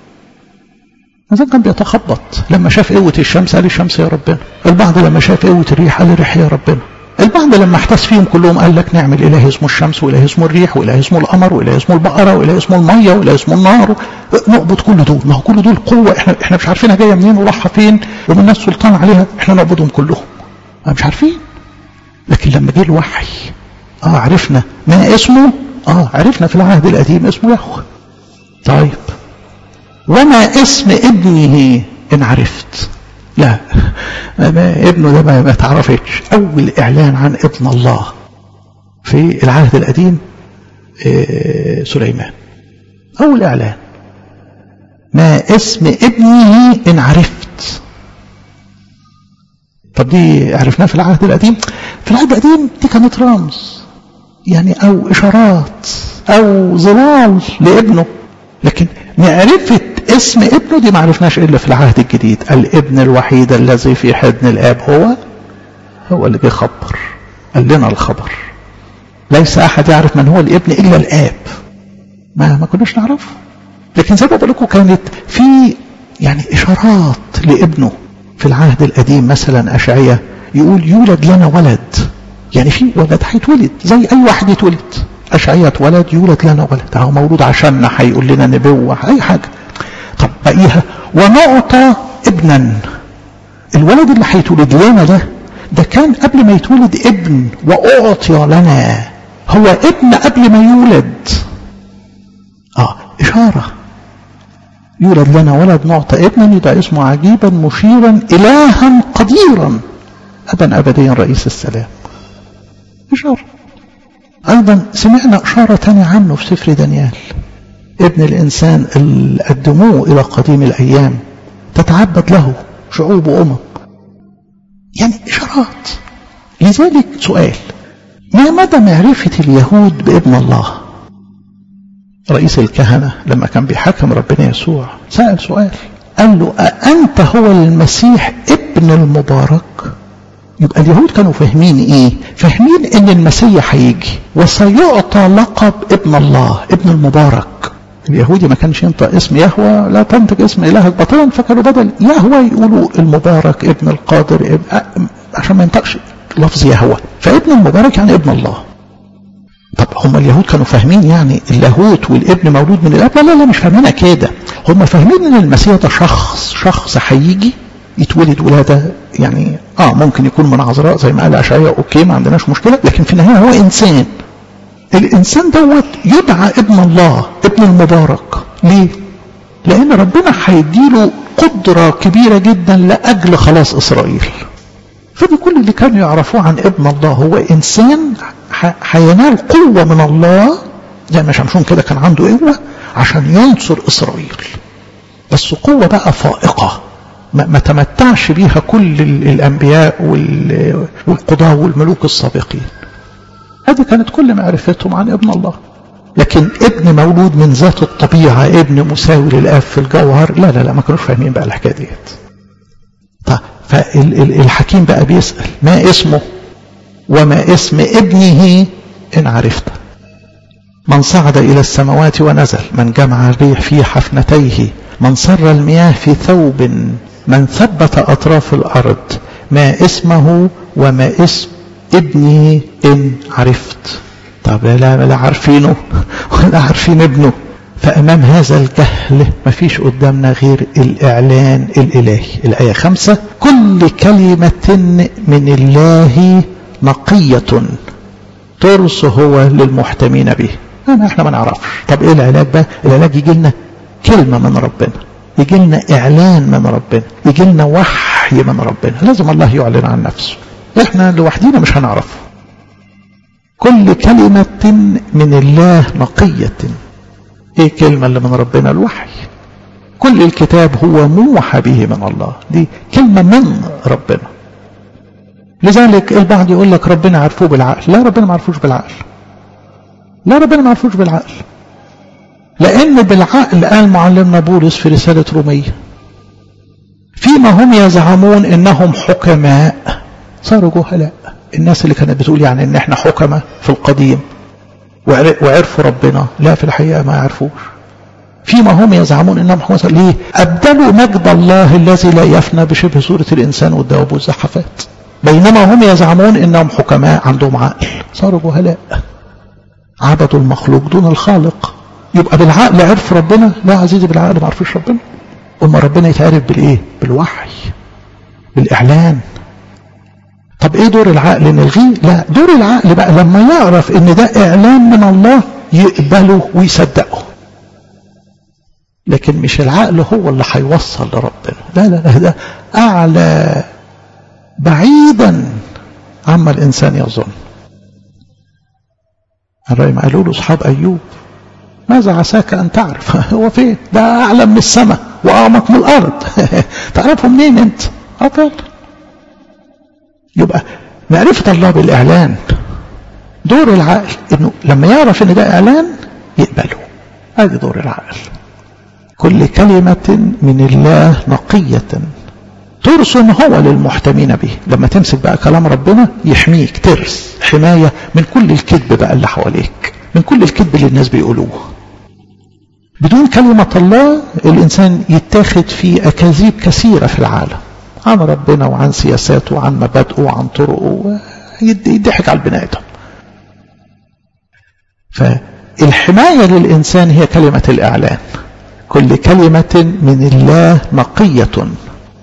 Speaker 1: الانسان كان بيتخبط لما شاف قوه الشمس قال الشمس يا ربنا البعض لما شاف قوه الريح قال الريح يا ربنا البعض لما احتس فيهم كلهم قال لك نعمل اله اسمه الشمس واله اسمه الريح واله اسمه القمر واله اسمه البقره واله اسمه الميه واله اسمه النار نعبد كل دول ما هو كل دول قوه احنا احنا مش عارفينها جايه منين ورايحه فين ومن الناس سلطان عليها احنا نعبدهم كلهم مش عارفين لكن لما جه الوحي اه عرفنا ما اسمه اه عرفنا في العهد القديم اسمه يهوه طيب وما اسم ابنه ان عرفت لا ما ابنه ده ما, ما تعرفتش اول اعلان عن ابن الله في العهد القديم آه سليمان اول اعلان ما اسم ابنه ان عرفت طب دي عرفناها في العهد القديم في العهد القديم دي كانت رمز يعني او اشارات او ظلال لابنه لكن معرفة اسم ابنه دي ما عرفناش الا في العهد الجديد الابن الوحيد الذي في حضن الاب هو هو اللي بيخبر قال لنا الخبر ليس احد يعرف من هو الابن الا الاب ما ما كناش نعرفه لكن زي ما بقول لكم كانت في يعني اشارات لابنه في العهد القديم مثلا أشعية يقول يولد لنا ولد يعني في ولد هيتولد زي أي واحد يتولد أشعية اتولد يولد لنا ولد أهو مولود عشاننا هيقول لنا نبوة أي حاجة طب بقيها ونعطى ابنا الولد اللي هيتولد لنا ده ده كان قبل ما يتولد ابن وأعطي لنا هو ابن قبل ما يولد اه إشارة يولد لنا ولد نعطى ابنا يبقى اسمه عجيبا مشيرا إلها قديرا أبا أبديا رئيس السلام إشارة أيضا سمعنا إشارة تانية عنه في سفر دانيال ابن الإنسان اللي قدموه إلى قديم الأيام تتعبد له شعوب وأمم يعني إشارات لذلك سؤال ما مدى معرفة اليهود بابن الله رئيس الكهنة لما كان بيحكم ربنا يسوع سأل سؤال قال له أأنت هو المسيح ابن المبارك يبقى اليهود كانوا فاهمين ايه فاهمين ان المسيح هيجي وسيعطى لقب ابن الله ابن المبارك اليهودي ما كانش ينطق اسم يهوى لا تنطق اسم الهك بطلا فكانوا بدل يهوى يقولوا المبارك ابن القادر ابن عشان ما ينطقش لفظ يهوى فابن المبارك يعني ابن الله طب هم اليهود كانوا فاهمين يعني اللاهوت والابن مولود من الاب لا لا لا مش فاهمينها كده هم فاهمين ان المسيح ده شخص شخص هيجي يتولد ولاده يعني اه ممكن يكون من عذراء زي ما قال اشعياء اوكي ما عندناش مشكله لكن في النهايه هو انسان الانسان دوت يدعى ابن الله ابن المبارك ليه لان ربنا هيديله قدره كبيره جدا لاجل خلاص اسرائيل فدي كل اللي كانوا يعرفوه عن ابن الله هو انسان هينال قوه من الله زي ما شمشون كده كان عنده قوه عشان ينصر اسرائيل بس قوه بقى فائقه ما تمتعش بيها كل الانبياء والقضاه والملوك السابقين هذه كانت كل معرفتهم عن ابن الله لكن ابن مولود من ذات الطبيعة ابن مساوي للآب في الجوهر لا لا لا ما كانوش فاهمين بقى الحكاية ديت طيب فالحكيم بقى بيسأل ما اسمه وما اسم ابنه إن عرفت من صعد إلى السماوات ونزل من جمع الريح في حفنتيه من سر المياه في ثوب من ثبت أطراف الأرض ما اسمه وما اسم ابني إن عرفت طب لا لا عارفينه ولا عارفين ابنه فأمام هذا الجهل مفيش قدامنا غير الإعلان الإلهي الآية خمسة كل كلمة من الله نقية ترس هو للمحتمين به أنا احنا ما نعرفش طب ايه العلاج بقى العلاج يجي لنا كلمة من ربنا يجي لنا إعلان من ربنا يجي لنا وحي من ربنا لازم الله يعلن عن نفسه احنا لوحدينا مش هنعرفه كل كلمة من الله نقية ايه كلمة اللي من ربنا الوحي كل الكتاب هو موحى به من الله دي كلمة من ربنا لذلك البعض يقول لك ربنا عرفوه بالعقل لا ربنا ما عرفوش بالعقل لا ربنا ما عرفوش بالعقل لأن بالعقل قال معلمنا بولس في رسالة رومية فيما هم يزعمون إنهم حكماء صاروا جهلاء الناس اللي كانت بتقول يعني إن إحنا حكماء في القديم وعرفوا ربنا لا في الحقيقة ما عرفوش فيما هم يزعمون إنهم حكماء ليه أبدلوا مجد الله الذي لا يفنى بشبه صورة الإنسان والدواب والزحفات بينما هم يزعمون إنهم حكماء عندهم عقل صاروا جهلاء عبدوا المخلوق دون الخالق يبقى بالعقل عرف ربنا لا عزيزي بالعقل ما عرفش ربنا اما ربنا يتعرف بالايه بالوحي بالاعلان طب ايه دور العقل نلغيه لا دور العقل بقى لما يعرف ان ده اعلان من الله يقبله ويصدقه لكن مش العقل هو اللي هيوصل لربنا لا لا لا ده اعلى بعيدا عما الانسان يظن الرأي ما قالوا له اصحاب ايوب ماذا عساك أن تعرف هو فين ده أعلى من السماء وأعمق من الأرض تعرفه منين أنت أفضل يبقى معرفة الله بالإعلان دور العقل إنه لما يعرف إن ده إعلان يقبله هذا دور العقل كل كلمة من الله نقية ترسم هو للمحتمين به لما تمسك بقى كلام ربنا يحميك ترس حماية من كل الكذب بقى اللي حواليك من كل الكذب اللي الناس بيقولوه بدون كلمة الله الإنسان يتاخد في أكاذيب كثيرة في العالم عن ربنا وعن سياساته وعن مبادئه وعن طرقه يضحك على البني آدم فالحماية للإنسان هي كلمة الإعلان كل كلمة من الله نقية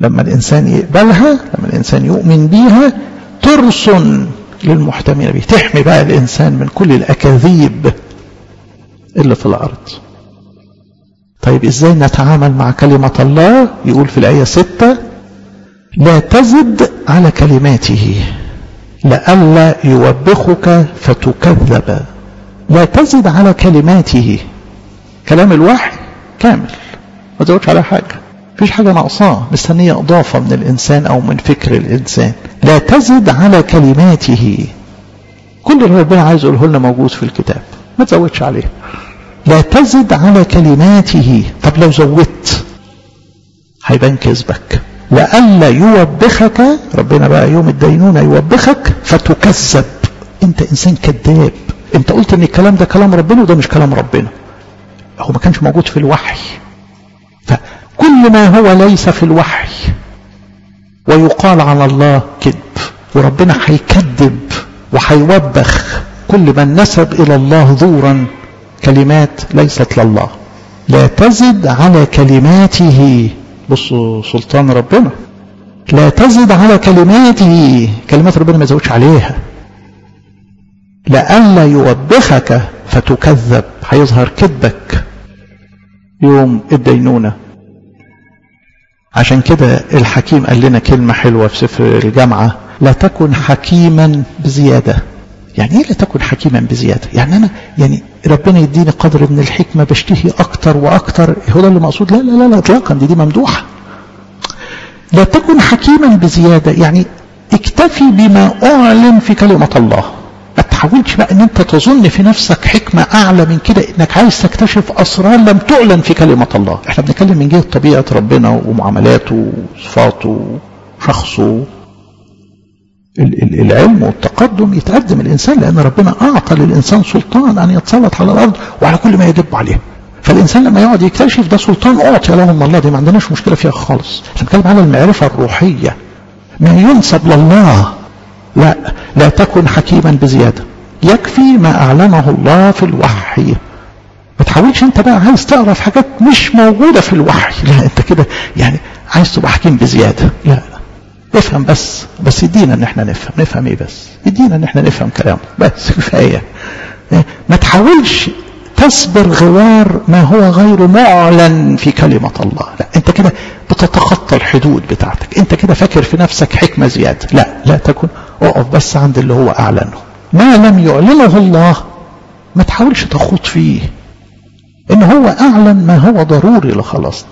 Speaker 1: لما الإنسان يقبلها لما الإنسان يؤمن بيها ترسن للمحتمين به تحمي بقى الإنسان من كل الأكاذيب اللي في الأرض طيب إزاي نتعامل مع كلمة الله يقول في الآية ستة لا تزد على كلماته لئلا يوبخك فتكذب لا تزد على كلماته كلام الوحي كامل ما تزودش على حاجة مفيش حاجة ناقصاه مستنية إضافة من الإنسان أو من فكر الإنسان لا تزد على كلماته كل اللي ربنا عايز يقوله لنا موجود في الكتاب ما تزودش عليه لا تزد على كلماته طب لو زودت هيبان كذبك لئلا يوبخك ربنا بقى يوم الدينونة يوبخك فتكذب انت انسان كذاب انت قلت ان الكلام ده كلام ربنا وده مش كلام ربنا هو ما كانش موجود في الوحي فكل ما هو ليس في الوحي ويقال على الله كذب وربنا هيكذب وهيوبخ كل من نسب الى الله زورا كلمات ليست لله لا تزد على كلماته بصوا سلطان ربنا لا تزد على كلماته كلمات ربنا ما يزودش عليها لئلا يوبخك فتكذب هيظهر كذبك يوم الدينونة عشان كده الحكيم قال لنا كلمة حلوة في سفر الجامعة لا تكن حكيما بزيادة يعني ايه لا تكن حكيما بزيادة يعني انا يعني ربنا يديني قدر من الحكمة بشتهي اكتر واكتر هو ده اللي مقصود لا لا لا, لا اطلاقا دي دي ممدوحة لا تكن حكيما بزيادة يعني اكتفي بما اعلن في كلمة الله ما تحاولش بقى ان انت تظن في نفسك حكمة اعلى من كده انك عايز تكتشف اسرار لم تعلن في كلمة الله احنا بنتكلم من جهة طبيعة ربنا ومعاملاته وصفاته وشخصه العلم والتقدم يتقدم الإنسان لأن ربنا أعطى للإنسان سلطان أن يتسلط على الأرض وعلى كل ما يدب عليه فالإنسان لما يقعد يكتشف ده سلطان أعطي له من الله دي ما عندناش مشكلة فيها خالص احنا بنتكلم على المعرفة الروحية ما ينسب لله لا لا تكن حكيما بزيادة يكفي ما أعلنه الله في الوحي ما تحاولش انت بقى عايز تقرا في حاجات مش موجودة في الوحي لا انت كده يعني عايز تبقى حكيم بزيادة لا افهم بس بس يدينا ان احنا نفهم نفهم ايه بس يدينا ان احنا نفهم كلامه بس كفايه ما تحاولش تسبر غوار ما هو غير معلن في كلمة الله لا انت كده بتتخطى الحدود بتاعتك انت كده فاكر في نفسك حكمة زيادة لا لا تكن اقف بس عند اللي هو اعلنه ما لم يعلنه الله ما تحاولش تخوض فيه ان هو اعلن ما هو ضروري لخلاصنا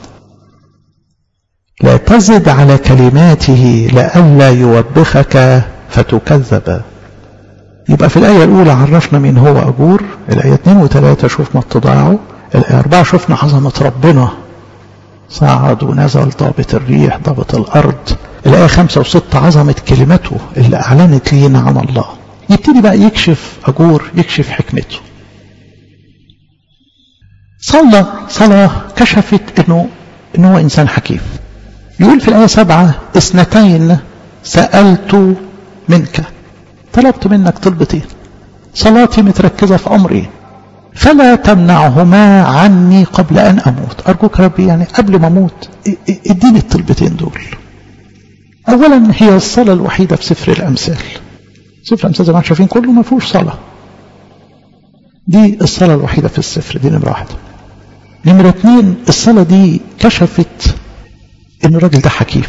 Speaker 1: لا تزد على كلماته لئلا يوبخك فتكذب يبقى في الآية الأولى عرفنا مين هو أجور الآية 2 و3 شفنا اتضاعه الآية 4 شفنا عظمة ربنا صعد ونزل ضابط الريح ضابط الأرض الآية 5 و6 عظمة كلمته اللي أعلنت لينا عن الله يبتدي بقى يكشف أجور يكشف حكمته صلى صلاة كشفت إنه إنه هو إنسان حكيم يقول في الآية سبعة اثنتين سألت منك طلبت منك طلبتين صلاتي متركزة في أمرين فلا تمنعهما عني قبل أن أموت أرجوك ربي يعني قبل ما أموت اديني الطلبتين دول أولا هي الصلاة الوحيدة في سفر الأمثال سفر الأمثال زي ما شايفين كله ما فيهوش صلاة دي الصلاة الوحيدة في السفر دي نمرة واحدة نمرة اتنين الصلاة دي كشفت ان الراجل ده حكيم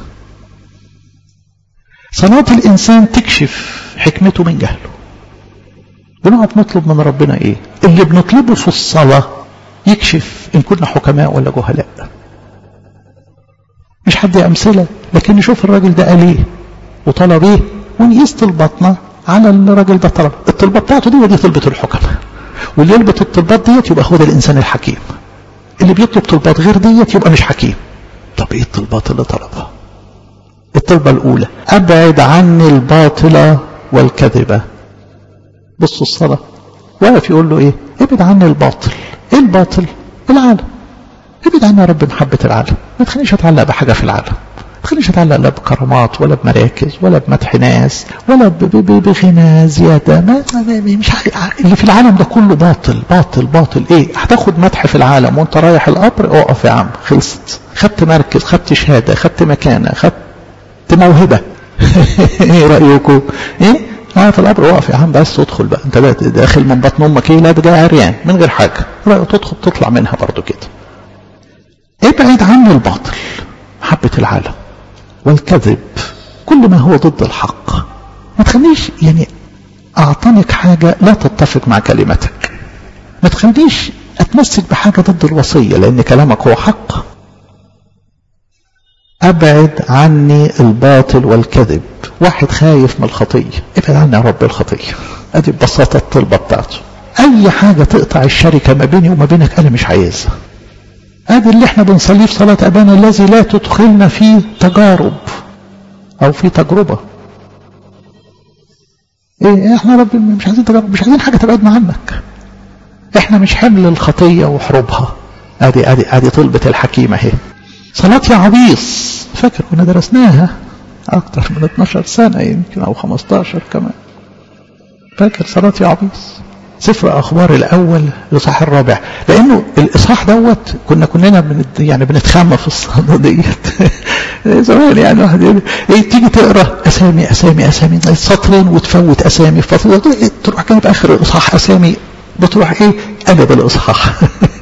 Speaker 1: صلاة الإنسان تكشف حكمته من جهله بنقعد نطلب من ربنا إيه اللي بنطلبه في الصلاة يكشف إن كنا حكماء ولا جهلاء مش حد أمثلة لكن نشوف الراجل ده قال إيه وطلب إيه ونقيس طلباتنا على الراجل ده طلب الطلبات بتاعته دي ودي طلبة الحكماء واللي يلبط الطلبات ديت يبقى هو ده الإنسان الحكيم اللي بيطلب طلبات غير ديت يبقى مش حكيم طب ايه الطلبات اللي طلبها الطلبة الأولى أبعد عني الباطلة والكذبة بصوا الصلاة واقف يقول له إيه ابعد عني الباطل إيه الباطل العالم ابعد عني يا رب محبة العالم ما تخلينيش أتعلق بحاجة في العالم تخليش اتعلق لا بكرامات ولا بمراكز ولا بمدح ناس ولا بغنى زياده ما مش اللي في العالم ده كله باطل باطل باطل ايه هتاخد مدح في العالم وانت رايح القبر اقف يا عم خلصت خدت مركز خدت شهاده خدت مكانه خدت موهبه ايه رايكم ايه اه في القبر اقف يا عم بس تدخل بقى انت داخل من بطن امك ايه لا ده جاي عريان من غير حاجه تدخل تطلع منها برضو كده ابعد عن الباطل محبه العالم والكذب كل ما هو ضد الحق ما تخليش يعني أعطانك حاجة لا تتفق مع كلمتك ما تخليش أتمسك بحاجة ضد الوصية لأن كلامك هو حق أبعد عني الباطل والكذب واحد خايف من الخطية ابعد عني يا رب الخطية أدي ببساطة الطلبة بتاعته أي حاجة تقطع الشركة ما بيني وما بينك أنا مش عايزها ادي اللي احنا بنصليه في صلاة ابانا الذي لا تدخلنا في تجارب او في تجربة ايه احنا رب مش عايزين تجارب مش عايزين حاجة تبعدنا عنك احنا مش حمل الخطية وحروبها ادي ادي ادي طلبة الحكيمة اهي صلاة يا عبيص فاكر كنا درسناها اكتر من 12 سنة يمكن او 15 كمان فاكر صلاة يا عبيص سفر اخبار الاول الاصحاح الرابع لانه الاصحاح دوت كنا كلنا بنت يعني بنتخمى في الصلاه ديت زمان يعني واحد يقول ايه تيجي تقرا اسامي اسامي اسامي سطرين وتفوت اسامي فتره تروح جايب اخر الاصحاح اسامي بتروح ايه قلب الاصحاح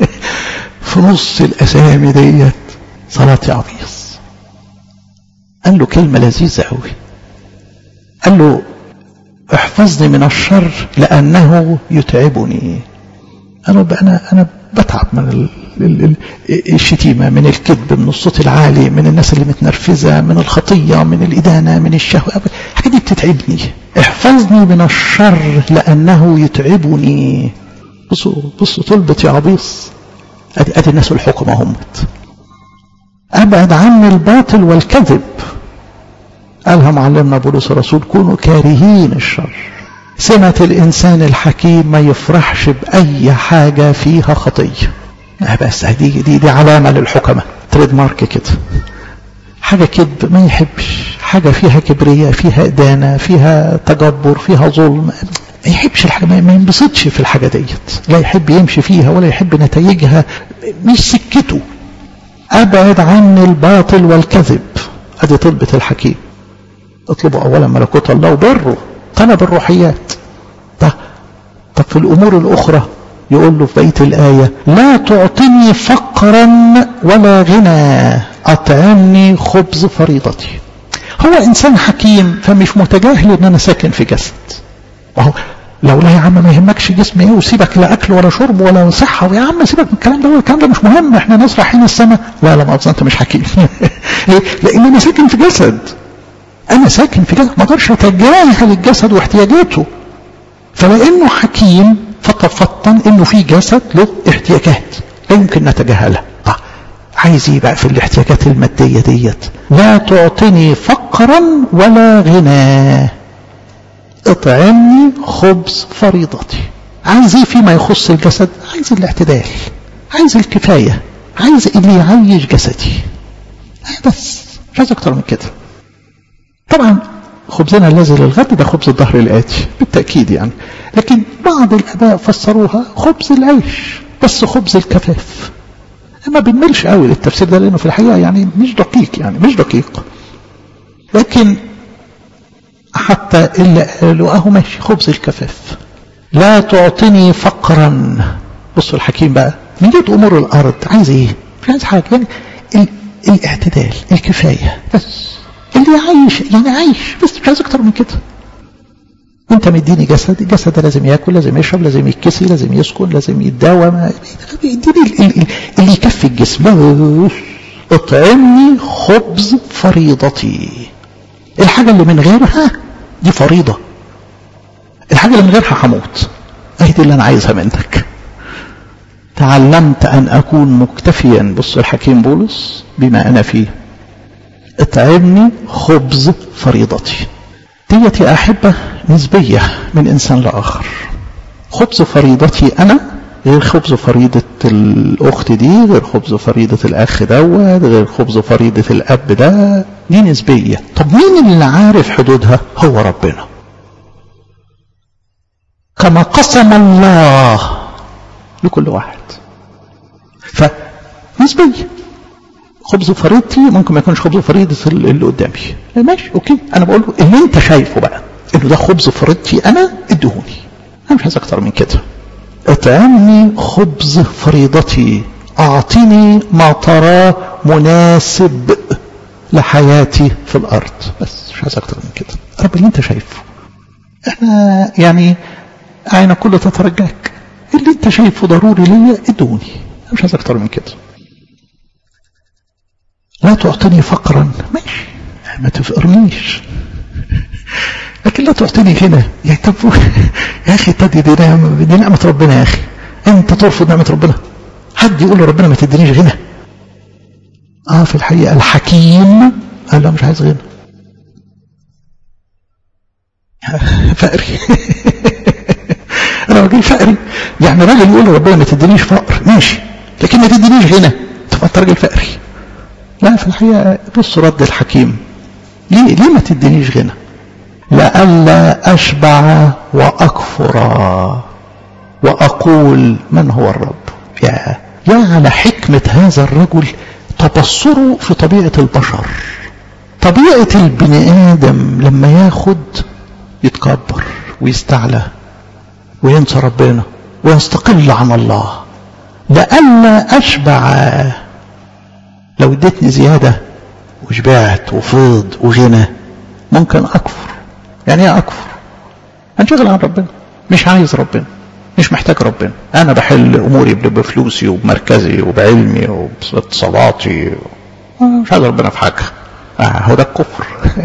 Speaker 1: في نص الاسامي ديت صلاه يا عبيص قال له كلمه لذيذه قوي قال له احفظني من الشر لأنه يتعبني أنا أنا أنا بتعب من الشتيمة من الكذب من الصوت العالي من الناس اللي متنرفزة من الخطية من الإدانة من الشهوة الحاجات دي بتتعبني احفظني من الشر لأنه يتعبني بصوا بصوا طلبة يا عبيص أدي أدي الناس الحكمة همت أبعد عني الباطل والكذب قالها معلمنا بولس الرسول كونوا كارهين الشر سمة الإنسان الحكيم ما يفرحش بأي حاجة فيها خطية بس دي, دي, دي علامة للحكمة تريد مارك كده حاجة كذب ما يحبش حاجة فيها كبرياء فيها إدانة فيها تجبر فيها ظلم ما يحبش الحاجة ما ينبسطش في الحاجة ديت لا يحب يمشي فيها ولا يحب نتائجها مش سكته أبعد عني الباطل والكذب أدي طلبة الحكيم اطلبوا اولا ملكوت الله وبره طلب الروحيات ده طب في الامور الاخرى يقول له في بيت الايه لا تعطني فقرا ولا غنى اطعمني خبز فريضتي هو انسان حكيم فمش متجاهل ان انا ساكن في جسد وهو لو لا يا عم ما يهمكش جسمي ايه وسيبك لا اكل ولا شرب ولا صحه ويا عم سيبك من الكلام ده الكلام ده مش مهم احنا ناس رايحين السماء لا لا مؤاخذه انت مش حكيم ليه؟ لان انا ساكن في جسد أنا ساكن في جسد ما أقدرش أتجاهل الجسد واحتياجاته فلأنه حكيم فتفطن إنه في جسد له احتياجات لا يمكن نتجاهلها طيب عايز ايه بقى في الاحتياجات المادية ديت لا تعطني فقرا ولا غنى اطعمني خبز فريضتي عايز ايه فيما يخص الجسد عايز الاعتدال عايز الكفاية عايز اللي يعيش جسدي بس مش عايز اكتر من كده طبعا خبزنا الذي للغد ده خبز الظهر الآتي بالتأكيد يعني لكن بعض الآباء فسروها خبز العيش بس خبز الكفاف ما بنملش قوي للتفسير ده لأنه في الحقيقة يعني مش دقيق يعني مش دقيق لكن حتى اللي قالوا اهو ماشي خبز الكفاف لا تعطني فقرا بصوا الحكيم بقى من جهة أمور الأرض عايز إيه؟ مش عايز حاجة يعني الاعتدال الكفاية بس اللي عايش يعني عايش بس مش عايز اكتر من كده انت مديني جسد الجسد ده لازم ياكل لازم يشرب لازم يتكسي لازم يسكن لازم يتداوى اديني اللي يكفي الجسم اطعمني خبز فريضتي الحاجة اللي من غيرها دي فريضة الحاجة اللي من غيرها هموت اهي دي اللي انا عايزها منك تعلمت ان اكون مكتفيا بص الحكيم بولس بما انا فيه اطعمني خبز فريضتي ديت يا أحبة نسبية من إنسان لآخر خبز فريضتي أنا غير خبز فريضة الأخت دي غير خبز فريضة الأخ دوت غير خبز فريضة الأب ده دي نسبية طب مين اللي عارف حدودها هو ربنا كما قسم الله لكل واحد فنسبية خبز فريضتي ممكن ما يكونش خبز فريضة اللي قدامي ماشي اوكي انا بقول له اللي انت شايفه بقى انه ده خبز فريضتي انا ادهوني انا مش عايز اكتر من كده اطعمني خبز فريضتي اعطني ما تراه مناسب لحياتي في الارض بس مش عايز اكتر من كده رب اللي انت شايفه احنا يعني عين كل تترجاك اللي انت شايفه ضروري ليا ادوني انا مش عايز اكتر من كده لا تعطيني فقرا ماشي ما تفقرنيش لكن لا تعطيني غنى يا طب يا اخي تدي دي نعمه دي نعمه ربنا يا اخي انت ترفض نعمه ربنا حد يقول لربنا ما تدينيش غنى اه في الحقيقه الحكيم قال له مش عايز غنى فقري انا راجل فقري يعني راجل يقول لربنا ما تدينيش فقر ماشي لكن ما تدينيش غنى طب انت راجل فقري لا في الحقيقه بص رد الحكيم ليه ليه ما تدينيش غنى لئلا اشبع واكفر واقول من هو الرب يا يا على حكمه هذا الرجل تبصره في طبيعه البشر طبيعه البني ادم لما ياخد يتكبر ويستعلى وينسى ربنا ويستقل عن الله لئلا اشبع لو اديتني زياده وشبعت وفيض وغنى ممكن اكفر يعني ايه اكفر انشغل عن ربنا مش عايز ربنا مش محتاج ربنا انا بحل اموري بفلوسي وبمركزي وبعلمي وباتصالاتي مش عايز ربنا في حاجه آه هو ده الكفر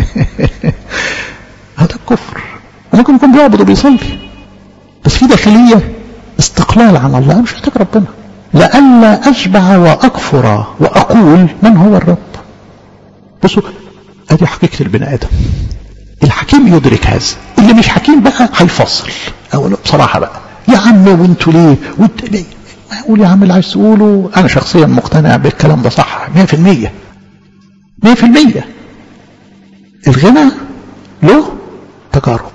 Speaker 1: هو ده الكفر وممكن يكون بيعبد وبيصلي بس في داخليه استقلال عن الله مش محتاج ربنا لئلا اشبع واكفر واقول من هو الرب بصوا ادي حقيقه البني ادم الحكيم يدرك هذا اللي مش حكيم بقى هيفصل اقول بصراحه بقى يا عم وانتوا ليه وانت ليه قول يا عم اللي عايز تقوله انا شخصيا مقتنع بالكلام ده صح 100% 100% الغنى له تجارب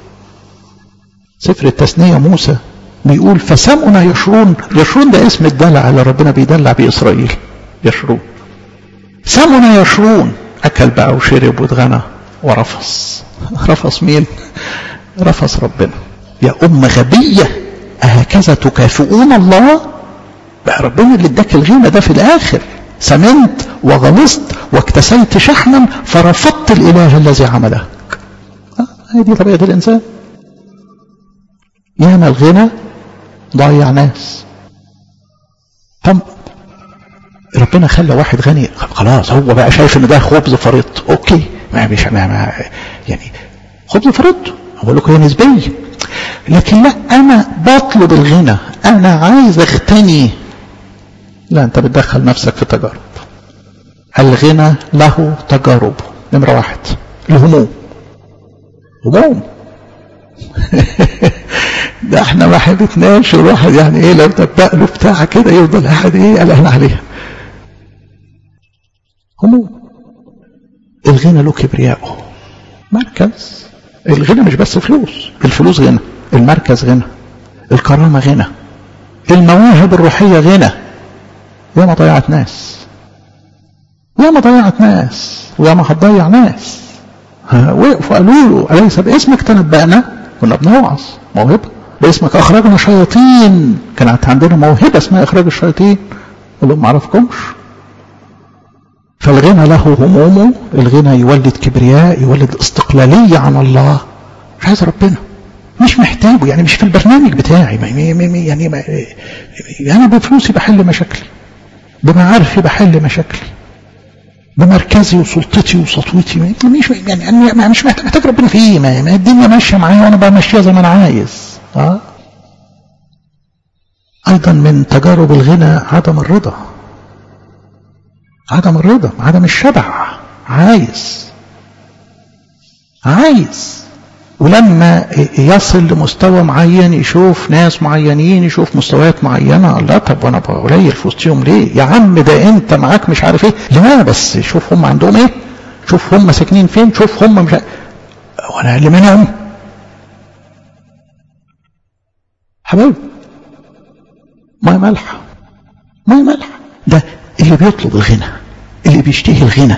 Speaker 1: سفر التثنيه موسى بيقول فسمعنا يشرون يشرون ده اسم الدلع اللي ربنا بيدلع بيه اسرائيل يشرون سمعنا يشرون اكل بقى وشرب واتغنى ورفص رفص مين رفص ربنا يا أم غبية أهكذا تكافئون الله بقى ربنا اللي اداك الغنى ده في الآخر سمنت وغلظت واكتسيت شحما فرفضت الإله الذي عملك هذه دي طبيعة الإنسان ياما الغنى ضيع ناس طب ربنا خلى واحد غني خلاص هو بقى شايف ان ده خبز فريط اوكي ما مش ما ما يعني خبز فريط اقول لكم هي نسبيه لكن لا انا بطلب الغنى انا عايز اغتني لا انت بتدخل نفسك في تجارب الغنى له تجارب نمرة واحد الهموم هموم ده احنا ما حبتناش الواحد يعني ايه لو دبق له بتاع كده يفضل قاعد ايه قلقان عليها هموم الغنى له كبرياءه مركز الغنى مش بس فلوس الفلوس غنى المركز غنى الكرامة غنى المواهب الروحية غنى ياما ضيعت ناس ياما ضيعت ناس وياما هتضيع ناس وقفوا قالوا له أليس باسمك تنبأنا كنا بنوعظ موهبة باسمك أخرجنا شياطين كانت عندنا موهبة اسمها إخراج الشياطين قال لهم ما أعرفكمش فالغنى له همومه الغنى يولد كبرياء يولد استقلالية عن الله مش عايز ربنا مش محتاجه يعني مش في البرنامج بتاعي ما يعني ما انا بفلوسي بحل مشاكلي بمعارفي بحل مشاكلي بمركزي وسلطتي وسطوتي مش يعني انا مش محتاج ربنا في ايه ما الدنيا ماشيه معايا وانا بمشيها زي ما انا عايز اه ايضا من تجارب الغنى عدم الرضا عدم الرضا عدم الشبع عايز عايز ولما يصل لمستوى معين يشوف ناس معينين يشوف مستويات معينة لا طب وانا قليل في وسطهم ليه يا عم ده انت معاك مش عارف ايه لا بس شوف هم عندهم ايه شوف هم ساكنين فين شوف هم مش وانا اللي منهم حبايبي ما ملح ما ملح ده اللي بيطلب الغنى اللي بيشتهي الغنى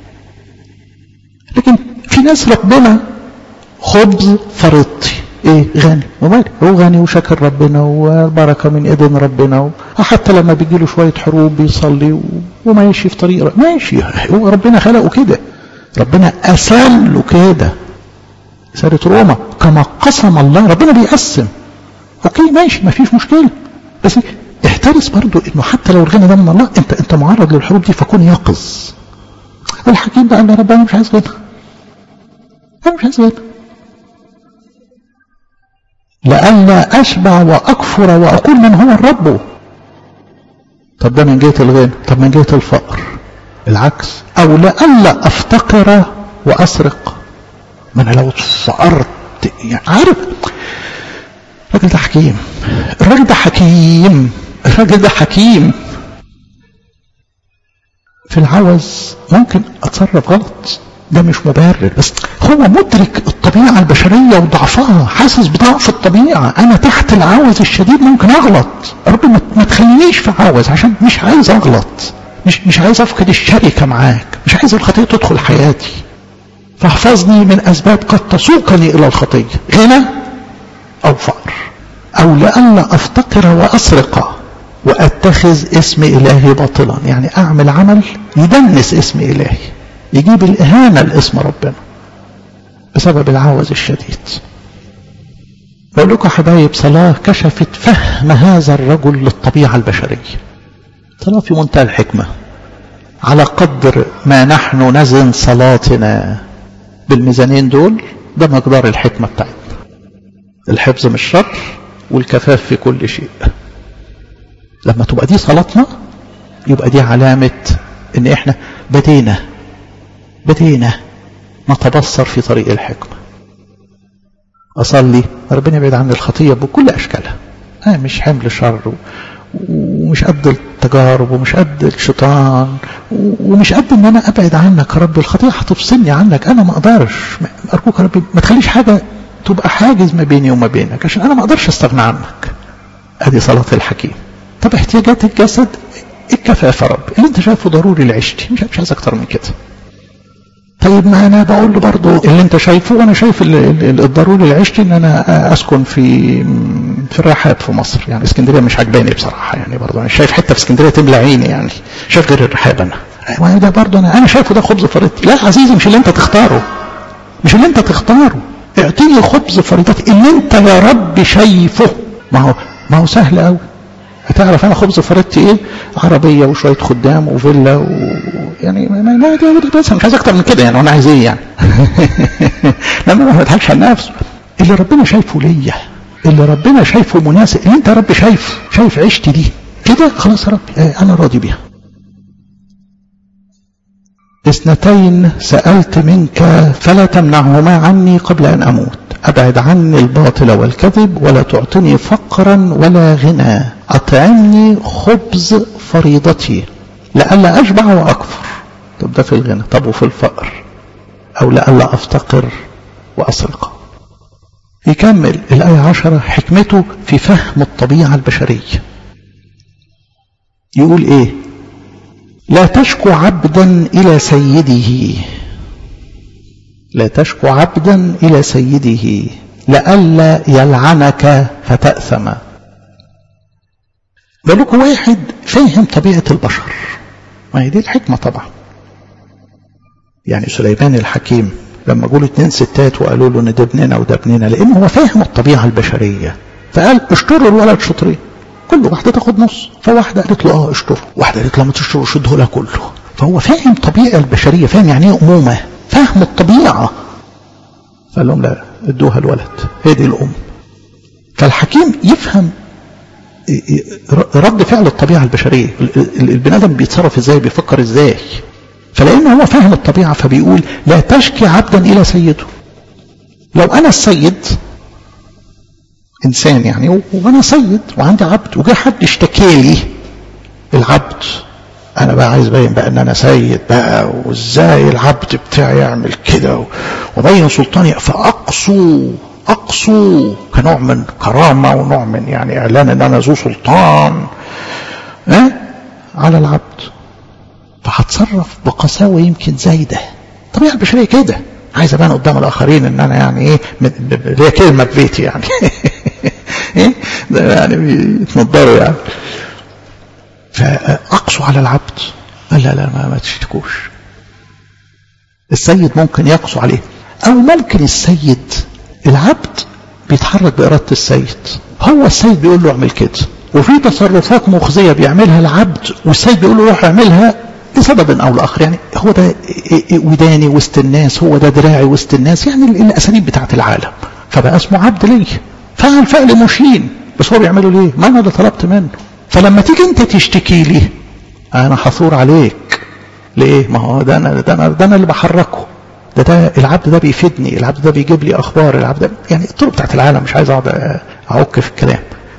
Speaker 1: لكن في ناس ربنا خبز فرطي ايه غني ومالي هو غني وشكر ربنا والبركة من ايدين ربنا حتى لما بيجي له شوية حروب بيصلي وماشي في طريق ماشي هو ربنا خلقه كده ربنا أسال له كده سارة روما كما قسم الله ربنا بيقسم اوكي ماشي ما فيش مشكلة بس احترس برضو انه حتى لو الغنى ده من الله انت انت معرض للحروب دي فكون يقظ الحكيم بقى ان ربنا مش عايز غنى انا مش عايز غنى لئلا اشبع واكفر واقول من هو الرب طب ده من جهه الغنى طب من جهه الفقر العكس او لئلا افتقر واسرق ما انا لو فقرت يعني عارف الراجل ده حكيم الراجل ده حكيم الراجل ده حكيم في العوز ممكن اتصرف غلط ده مش مبرر بس هو مدرك الطبيعة البشرية وضعفها حاسس بضعف الطبيعة أنا تحت العوز الشديد ممكن أغلط رب ما تخلينيش في عوز عشان مش عايز أغلط مش مش عايز أفقد الشركة معاك مش عايز الخطية تدخل حياتي فاحفظني من أسباب قد تسوقني إلى الخطية غنى أو فقر أو لئلا أفتقر وأسرق وأتخذ اسم إلهي باطلا يعني أعمل عمل يدنس اسم إلهي يجيب الإهانة لاسم ربنا بسبب العوز الشديد بقول لكم حبايب صلاة كشفت فهم هذا الرجل للطبيعة البشرية صلاة في منتهى الحكمة على قدر ما نحن نزن صلاتنا بالميزانين دول ده مقدار الحكمة بتاعتنا الحفظ من الشر والكفاف في كل شيء لما تبقى دي صلاتنا يبقى دي علامة ان احنا بدينا بدينا نتبصر في طريق الحكمة أصلي ربنا يبعد عن الخطية بكل أشكالها أنا مش حمل شر ومش قد التجارب ومش قد الشيطان ومش قد ان انا ابعد عنك يا رب الخطيه هتفصلني عنك انا ما اقدرش ارجوك يا رب ما تخليش حاجه تبقى حاجز ما بيني وما بينك عشان انا ما اقدرش استغنى عنك ادي صلاه الحكيم طب احتياجات الجسد الكفافه رب اللي انت شايفه ضروري لعيشتي مش عايز اكتر من كده طيب ما انا بقول له برضه اللي انت شايفه وانا شايف الضروري لعيشتي ان انا اسكن في في الرحاب في مصر يعني اسكندريه مش عجباني بصراحه يعني برضه انا شايف حته في اسكندريه تملى عيني يعني شايف غير الرحاب انا ما ده برضه انا انا شايفه ده خبز فريضتي لا عزيزي مش اللي انت تختاره مش اللي انت تختاره اعطيني خبز فريضتي اللي انت يا رب شايفه ما هو ما هو سهل قوي هتعرف انا خبز فريضتي ايه عربيه وشويه خدام وفيلا و... يعني ما ما دي بس مش عايز اكتر من كده يعني وانا عايز ايه يعني لما ما بضحكش على نفسه اللي ربنا شايفه ليا اللي ربنا شايفه مناسب اللي انت يا رب شايف شايف عيشتي دي كده خلاص يا رب انا راضي بيها اثنتين سألت منك فلا تمنعهما عني قبل أن أموت أبعد عني الباطل والكذب ولا تعطني فقرا ولا غنى أطعمني خبز فريضتي لئلا أشبع وأكفر طب ده في الغنى طب وفي الفقر أو لئلا أفتقر وأسرق يكمل الآية عشرة حكمته في فهم الطبيعة البشرية يقول إيه لا تشكو عبدا إلى سيده لا تشكو عبدا إلى سيده لئلا يلعنك فتأثم بالك واحد فاهم طبيعة البشر ما هي دي الحكمة طبعا يعني سليمان الحكيم لما قولوا اتنين ستات وقالوا له ان ده ابننا وده ابننا لان هو فاهم الطبيعة البشرية فقال اشتروا الولد شطرين كل واحدة تاخد نص فواحدة قالت له اه اشتره واحدة قالت له ما تشتروا شده لها كله فهو فاهم الطبيعة البشرية فاهم يعني ايه أمومة فاهم الطبيعة فقال لهم لا ادوها الولد هي دي الأم فالحكيم يفهم رد فعل الطبيعة البشرية البني آدم بيتصرف ازاي بيفكر ازاي فلأنه هو فاهم الطبيعة فبيقول لا تشكي عبدا إلى سيده لو أنا السيد إنسان يعني وأنا سيد وعندي عبد وجاء حد اشتكى لي العبد انا بقى عايز ابين بقى ان انا سيد بقى وازاي العبد بتاعي يعمل كده وبين سلطاني فاقصو اقصو كنوع من كرامه ونوع من يعني اعلان ان انا ذو سلطان اه؟ على العبد فهتصرف بقساوه يمكن زايده الطبيعه البشريه كده عايز ابان قدام الاخرين ان انا يعني ايه ليا كلمه في بيتي يعني ايه ده يعني بيتنضروا يعني فاقسوا على العبد قال لا لا ما, ما تشتكوش السيد ممكن يقسو عليه او ممكن السيد العبد بيتحرك بإرادة السيد هو السيد بيقول له اعمل كده وفي تصرفات مخزية بيعملها العبد والسيد بيقول له روح اعملها لسبب او لاخر يعني هو ده وداني وسط الناس هو ده دراعي وسط الناس يعني الاساليب بتاعت العالم فبقى اسمه عبد ليه فعل فعل مشين بس هو بيعمله ليه ما انا اللي طلبت منه فلما تيجي انت تشتكي لي انا حصور عليك ليه ما هو ده انا ده انا ده انا اللي بحركه ده ده العبد ده بيفيدني العبد ده بيجيب لي اخبار العبد ده يعني الطرق بتاعت العالم مش عايز اقعد اعك في الكلام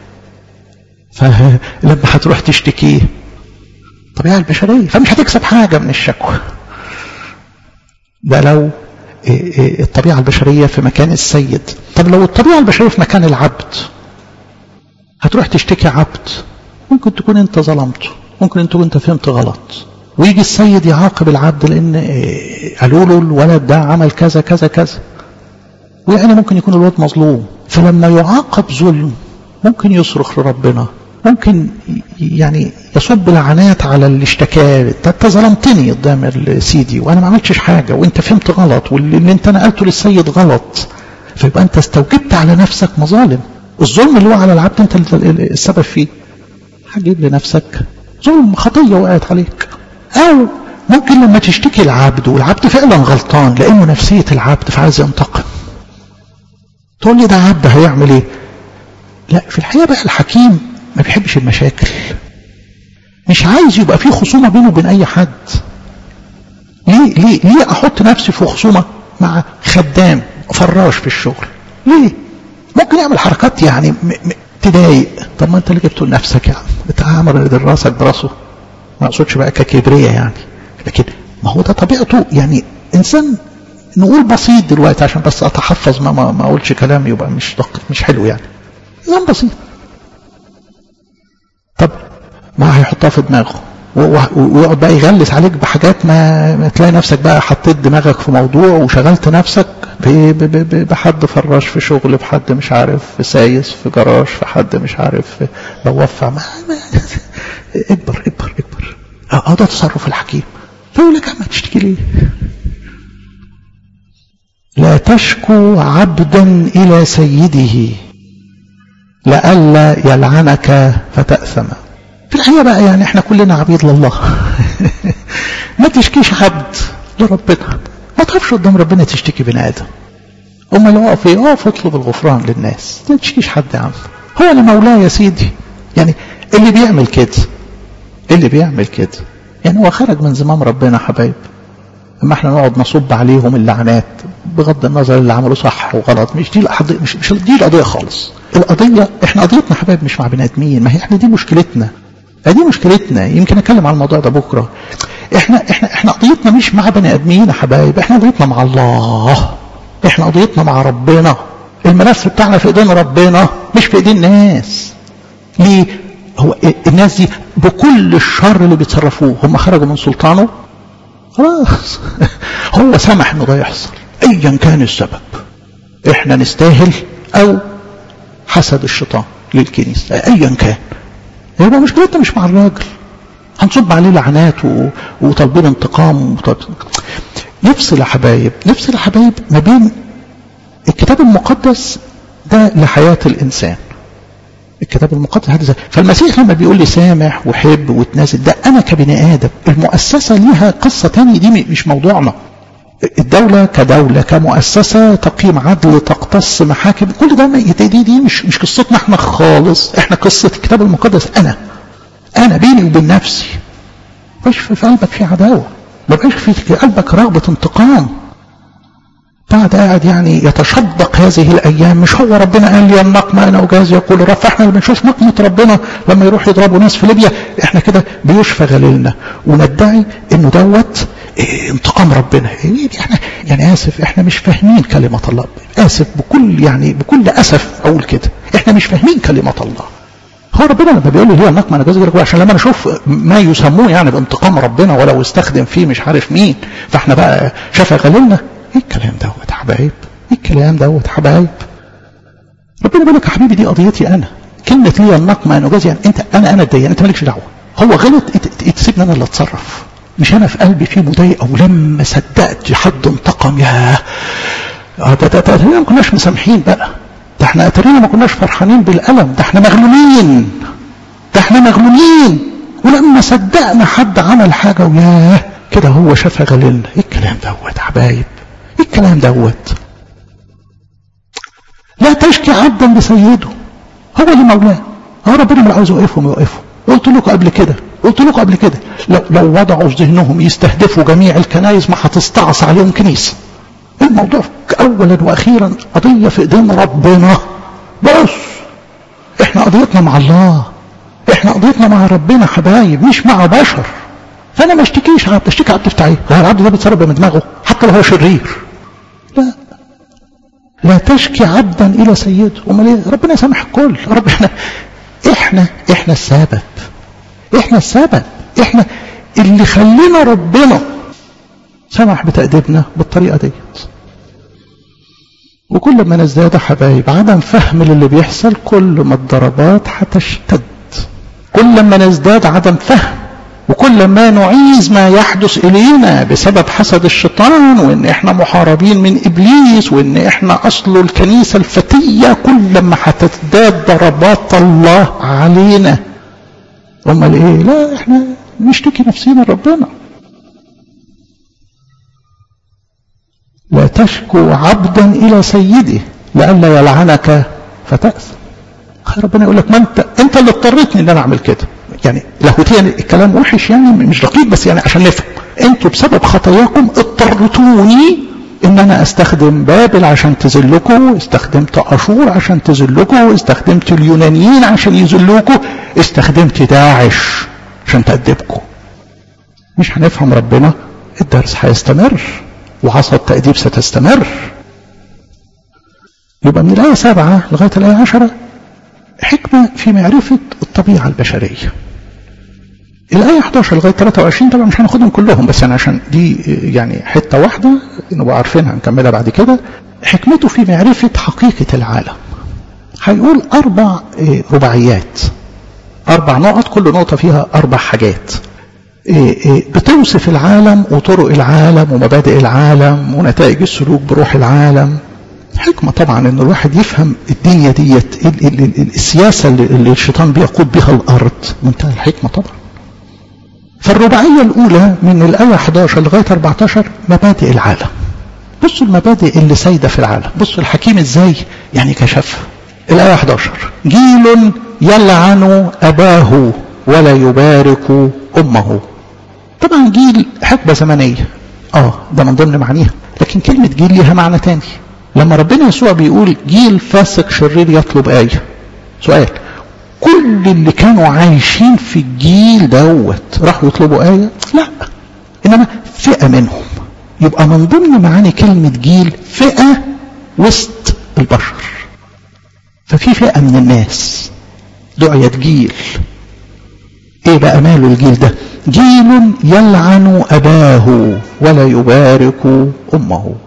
Speaker 1: فلما هتروح تشتكيه الطبيعه البشريه فمش هتكسب حاجه من الشكوى ده لو الطبيعه البشريه في مكان السيد طب لو الطبيعه البشريه في مكان العبد هتروح تشتكي عبد ممكن تكون انت ظلمته ممكن انت كنت فهمت غلط ويجي السيد يعاقب العبد لان قالوا له الولد ده عمل كذا كذا كذا ويعني ممكن يكون الولد مظلوم فلما يعاقب ظلم ممكن يصرخ لربنا ممكن يعني يصب لعنات على اللي اشتكاه انت ظلمتني قدام سيدي وانا ما عملتش حاجه وانت فهمت غلط واللي انت نقلته للسيد غلط فيبقى انت استوجبت على نفسك مظالم الظلم اللي هو على العبد انت السبب فيه هتجيب لنفسك ظلم خطيه وقعت عليك او ممكن لما تشتكي العبد والعبد فعلا غلطان لانه نفسيه العبد فعايز ينتقم تقول لي ده عبد هيعمل ايه لا في الحقيقه بقى الحكيم ما بيحبش المشاكل مش عايز يبقى في خصومه بينه وبين اي حد ليه ليه ليه احط نفسي في خصومه مع خدام فراش في الشغل ليه ممكن يعمل حركات يعني م م تضايق طب ما انت اللي جبته لنفسك يا عم بتعمر راسك براسه ما اقصدش بقى ككبريه يعني لكن ما هو ده طبيعته يعني انسان نقول بسيط دلوقتي عشان بس اتحفظ ما ما, ما اقولش كلام يبقى مش دقيق مش حلو يعني انسان بسيط طب ما هيحطها في دماغه ويقعد بقى يغلس عليك بحاجات ما, ما تلاقي نفسك بقى حطيت دماغك في موضوع وشغلت نفسك بحد فراش في شغل في حد مش عارف في سايس في جراج في حد مش عارف بوفع ما, ما اكبر اكبر اكبر اه ده تصرف الحكيم فيقول لك ما تشتكي ليه لا تشكو عبدا الى سيده لئلا يلعنك فتأثم في الحقيقة بقى يعني احنا كلنا عبيد لله ما تشكيش عبد لربنا ما تقفش قدام ربنا تشتكي بني ادم اما لو اقف ايه اقف اطلب الغفران للناس ما تشكيش حد يا عم هو اللي مولاه يا سيدي يعني اللي بيعمل كده اللي بيعمل كده يعني هو خرج من زمام ربنا حبايب اما احنا نقعد نصب عليهم اللعنات بغض النظر اللي عملوا صح وغلط مش دي القضيه مش, مش دي القضيه خالص القضيه احنا قضيتنا حبايب مش مع بني ادمين ما هي احنا دي مشكلتنا دي مشكلتنا يمكن اتكلم عن الموضوع ده بكره احنا احنا احنا قضيتنا مش مع بني ادمين يا حبايب احنا قضيتنا مع الله احنا قضيتنا مع ربنا الملف بتاعنا في ايدين ربنا مش في ايدين الناس ليه هو الناس دي بكل الشر اللي بيتصرفوه هم خرجوا من سلطانه خلاص هو سمح انه ده يحصل ايا كان السبب احنا نستاهل او حسد الشيطان للكنيسه ايا كان يبقى مشكلتنا مش مع الراجل هنصب عليه لعنات و... وطالبين انتقام وطالب... نفصل يا حبايب نفصل يا حبايب ما بين الكتاب المقدس ده لحياة الإنسان الكتاب المقدس هذا فالمسيح لما بيقول لي سامح وحب وتنازل ده أنا كبني آدم المؤسسة ليها قصة تانية دي مش موضوعنا الدولة كدولة كمؤسسة تقييم عدل تقتص محاكم كل ده دي, دي, دي مش مش قصتنا احنا خالص احنا قصة الكتاب المقدس انا انا بيني وبين نفسي مش في قلبك في عداوة ما بقاش في قلبك رغبة انتقام بعد قاعد يعني يتشدق هذه الايام مش هو ربنا قال لي النقمه انا اجاز يقول الرب فاحنا لما نشوف نقمه ربنا لما يروح يضربوا ناس في ليبيا احنا كده بيشفى غليلنا وندعي انه دوت إيه انتقام ربنا إيه احنا يعني اسف احنا مش فاهمين كلمه الله اسف بكل يعني بكل اسف اقول كده احنا مش فاهمين كلمه الله هو ربنا لما بيقول لي هي النقمه انا جاز يقول عشان لما نشوف ما يسموه يعني بانتقام ربنا ولو استخدم فيه مش عارف مين فاحنا بقى شفى غليلنا ايه الكلام دوت يا حبايب ايه الكلام دوت يا حبايب ربنا بيقول لك يا حبيبي دي قضيتي انا كلمه لي النقمه انا جاز يعني انت انا انا الديان انت مالكش دعوه هو غلط تسيبني انا اللي اتصرف مش انا في قلبي فيه مضايقه ولما صدقت حد انتقم يا ده ده ده ما كناش مسامحين بقى ده احنا اترينا ما كناش فرحانين بالالم ده احنا مغلومين ده احنا مغلومين ولما صدقنا حد عمل حاجه وياه كده هو شفى غليلنا ايه الكلام دوت حبايب ايه الكلام دوت لا تشكي عبدا بسيده هو اللي مولاه هو ربنا اللي عاوز يوقفهم يوقفهم قلت لكم قبل كده قلت لكم قبل كده لو, لو وضعوا في ذهنهم يستهدفوا جميع الكنائس ما هتستعص عليهم كنيسه الموضوع اولا واخيرا قضيه في ايدين ربنا بص احنا قضيتنا مع الله احنا قضيتنا مع ربنا حبايب مش مع بشر فانا ما اشتكيش عبد اشتكي عبد بتاعي هو العبد ده بيتصرف بدماغه حتى لو هو شرير لا لا تشكي عبدا الى سيده امال ايه ربنا يسامح الكل رب احنا احنا احنا السبب احنا السبب احنا اللي خلينا ربنا سمح بتأديبنا بالطريقة ديت وكل ما نزداد حبايب عدم فهم للي بيحصل كل ما الضربات هتشتد كل ما نزداد عدم فهم وكل ما نعيز ما يحدث إلينا بسبب حسد الشيطان وإن إحنا محاربين من إبليس وإن إحنا أصل الكنيسة الفتية كل ما هتزداد ضربات الله علينا أمال إيه لا إحنا نشتكي نفسينا لربنا لا تشكو عبدا إلى سيده لئلا يلعنك فتأثم ربنا يقول لك ما انت انت اللي اضطريتني ان انا اعمل كده يعني لاهوتيا الكلام وحش يعني مش دقيق بس يعني عشان نفهم انتوا بسبب خطاياكم اضطرتوني ان انا استخدم بابل عشان تذلكم استخدمت اشور عشان تذلكم استخدمت اليونانيين عشان يذلوكم استخدمت داعش عشان تأدبكم مش هنفهم ربنا الدرس هيستمر وعصا التأديب ستستمر يبقى من الآية سبعة لغاية الآية عشرة حكمة في معرفة الطبيعة البشرية الآية 11 لغاية 23 طبعا مش هناخدهم كلهم بس أنا عشان دي يعني حتة واحدة نبقى عارفينها نكملها بعد كده حكمته في معرفة حقيقة العالم هيقول أربع رباعيات أربع نقط كل نقطة فيها أربع حاجات بتوصف العالم وطرق العالم ومبادئ العالم ونتائج السلوك بروح العالم حكمة طبعا ان الواحد يفهم الدنيا ديت السياسة اللي الشيطان بيقود بها الارض منتهى الحكمة طبعا فالرباعية الاولى من الاية 11 لغاية 14 مبادئ العالم بصوا المبادئ اللي سايدة في العالم بصوا الحكيم ازاي يعني كشفها الاية 11 جيل يلعن اباه ولا يبارك امه طبعا جيل حقبة زمنية اه ده من ضمن معانيها لكن كلمة جيل ليها معنى تاني لما ربنا يسوع بيقول جيل فاسق شرير يطلب آية سؤال كل اللي كانوا عايشين في الجيل دوت راحوا يطلبوا آية لا إنما فئة منهم يبقى من ضمن معاني كلمة جيل فئة وسط البشر ففي فئة من الناس دعيت جيل ايه بقى ماله الجيل ده جيل يلعن اباه ولا يبارك امه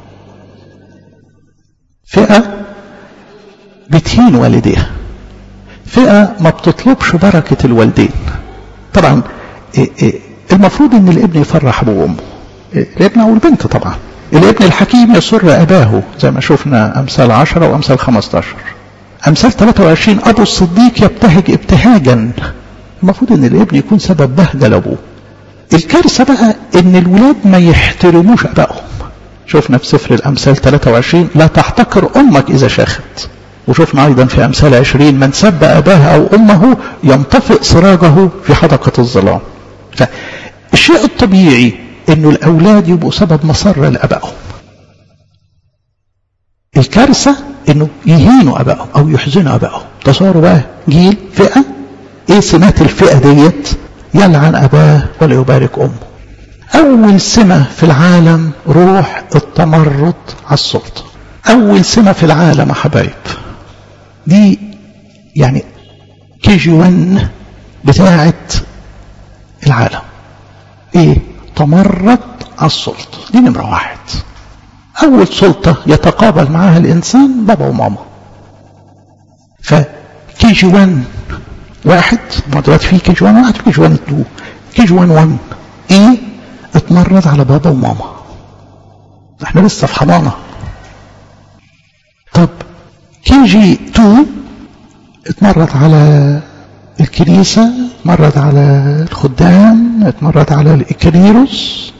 Speaker 1: فئة بتهين والديها فئة ما بتطلبش بركة الوالدين طبعا المفروض ان الابن يفرح ابوه وامه الابن او البنت طبعا الابن الحكيم يسر اباه زي ما شفنا امثال عشرة وامثال خمستاشر امثال 23 ابو الصديق يبتهج ابتهاجا المفروض ان الابن يكون سبب بهجة لابوه الكارثة بقى ان الولاد ما يحترموش ابائهم شفنا في سفر الامثال 23 لا تحتقر امك اذا شاخت وشفنا ايضا في امثال 20 من سب اباه او امه ينطفئ سراجه في حدقة الظلام فالشيء الطبيعي انه الاولاد يبقوا سبب مسرة لابائهم الكارثة انه يهينوا ابائهم او يحزنوا ابائهم تصوروا بقى جيل فئة ايه سمات الفئة ديت يلعن اباه ولا يبارك امه اول سمة في العالم روح التمرد على السلطة اول سمة في العالم يا حبايب دي يعني كي جي 1 بتاعة العالم ايه تمرد على السلطة دي نمرة واحد أول سلطة يتقابل معها الإنسان بابا وماما فكي جي 1 واحد ما دلوقتي في كي جي 1 واحد كي جي 1 2 كي جي 1 1 ايه اتمرد على بابا وماما احنا لسه في حضانة طب كي جي 2 اتمرد على الكنيسة اتمرد على الخدام اتمرد على الإكريروس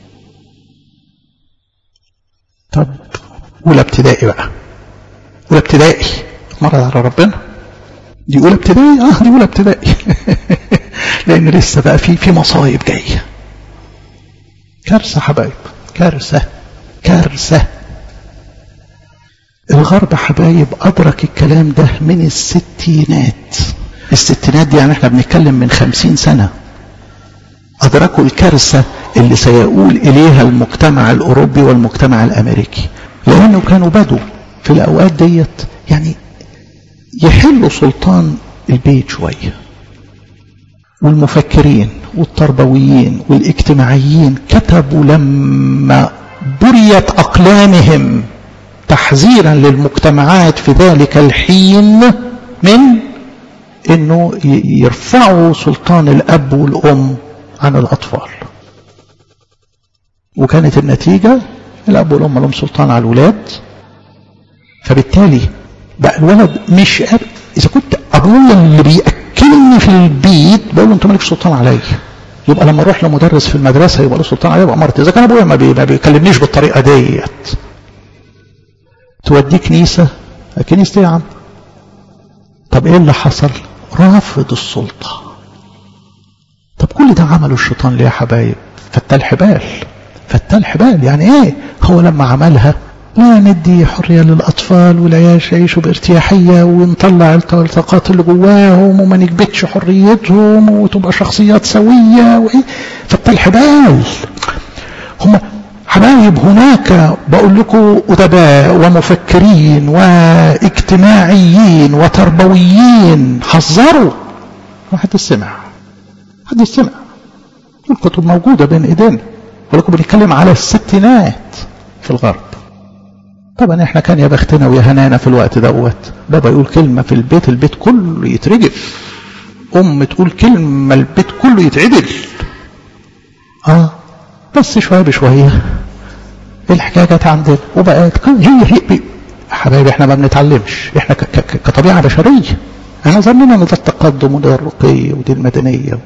Speaker 1: طب أولى ابتدائي بقى أولى ابتدائي اتمرد على ربنا دي أولى ابتدائي اه دي أولى ابتدائي لأن لسه بقى في في مصايب جاية كارثة حبايب كارثة كارثة الغرب حبايب أدرك الكلام ده من الستينات الستينات دي يعني احنا بنتكلم من خمسين سنة أدركوا الكارثة اللي سيقول إليها المجتمع الأوروبي والمجتمع الأمريكي لأنه كانوا بدوا في الأوقات ديت يعني يحلوا سلطان البيت شوية والمفكرين والتربويين والاجتماعيين كتبوا لما بريت أقلامهم تحذيرا للمجتمعات في ذلك الحين من انه يرفعوا سلطان الاب والام عن الاطفال وكانت النتيجة الاب والام لهم سلطان على الولاد فبالتالي بقى الولد مش أب اذا كنت ابويا اللي بياكلني في البيت بقول له انت مالكش سلطان عليا يبقى لما اروح لمدرس في المدرسه يبقى له سلطان عليا يبقى مرتي اذا كان ابويا ما, بي... ما بيكلمنيش بالطريقه ديت توديه كنيسه كنيسه يا عم طب ايه اللي حصل رافض السلطة طب كل ده عمله الشيطان ليه يا حبايب فتال حبال فتال حبال يعني ايه هو لما عملها لا ندي حرية للأطفال والعياش يعيشوا بارتياحية ونطلع الطاقات اللي جواهم وما نكبتش حريتهم وتبقى شخصيات سوية وإيه فتال حبال هم حبايب هناك بقول لكم أدباء ومفكرين واجتماعيين وتربويين حذروا ما حد سمع حد سمع الكتب موجودة بين ايدينا ولكم بنتكلم على الستينات في الغرب طبعا احنا كان يا بختنا ويا هنانا في الوقت دوت بابا يقول كلمة في البيت البيت كله يترجف ام تقول كلمة البيت كله يتعدل اه بس شوية بشوية الحكاية جت عندنا وبقت هي هي حبايبي احنا ما بنتعلمش احنا ك ك كطبيعة بشرية احنا ظننا ان ده التقدم وده الرقي ودي المدنية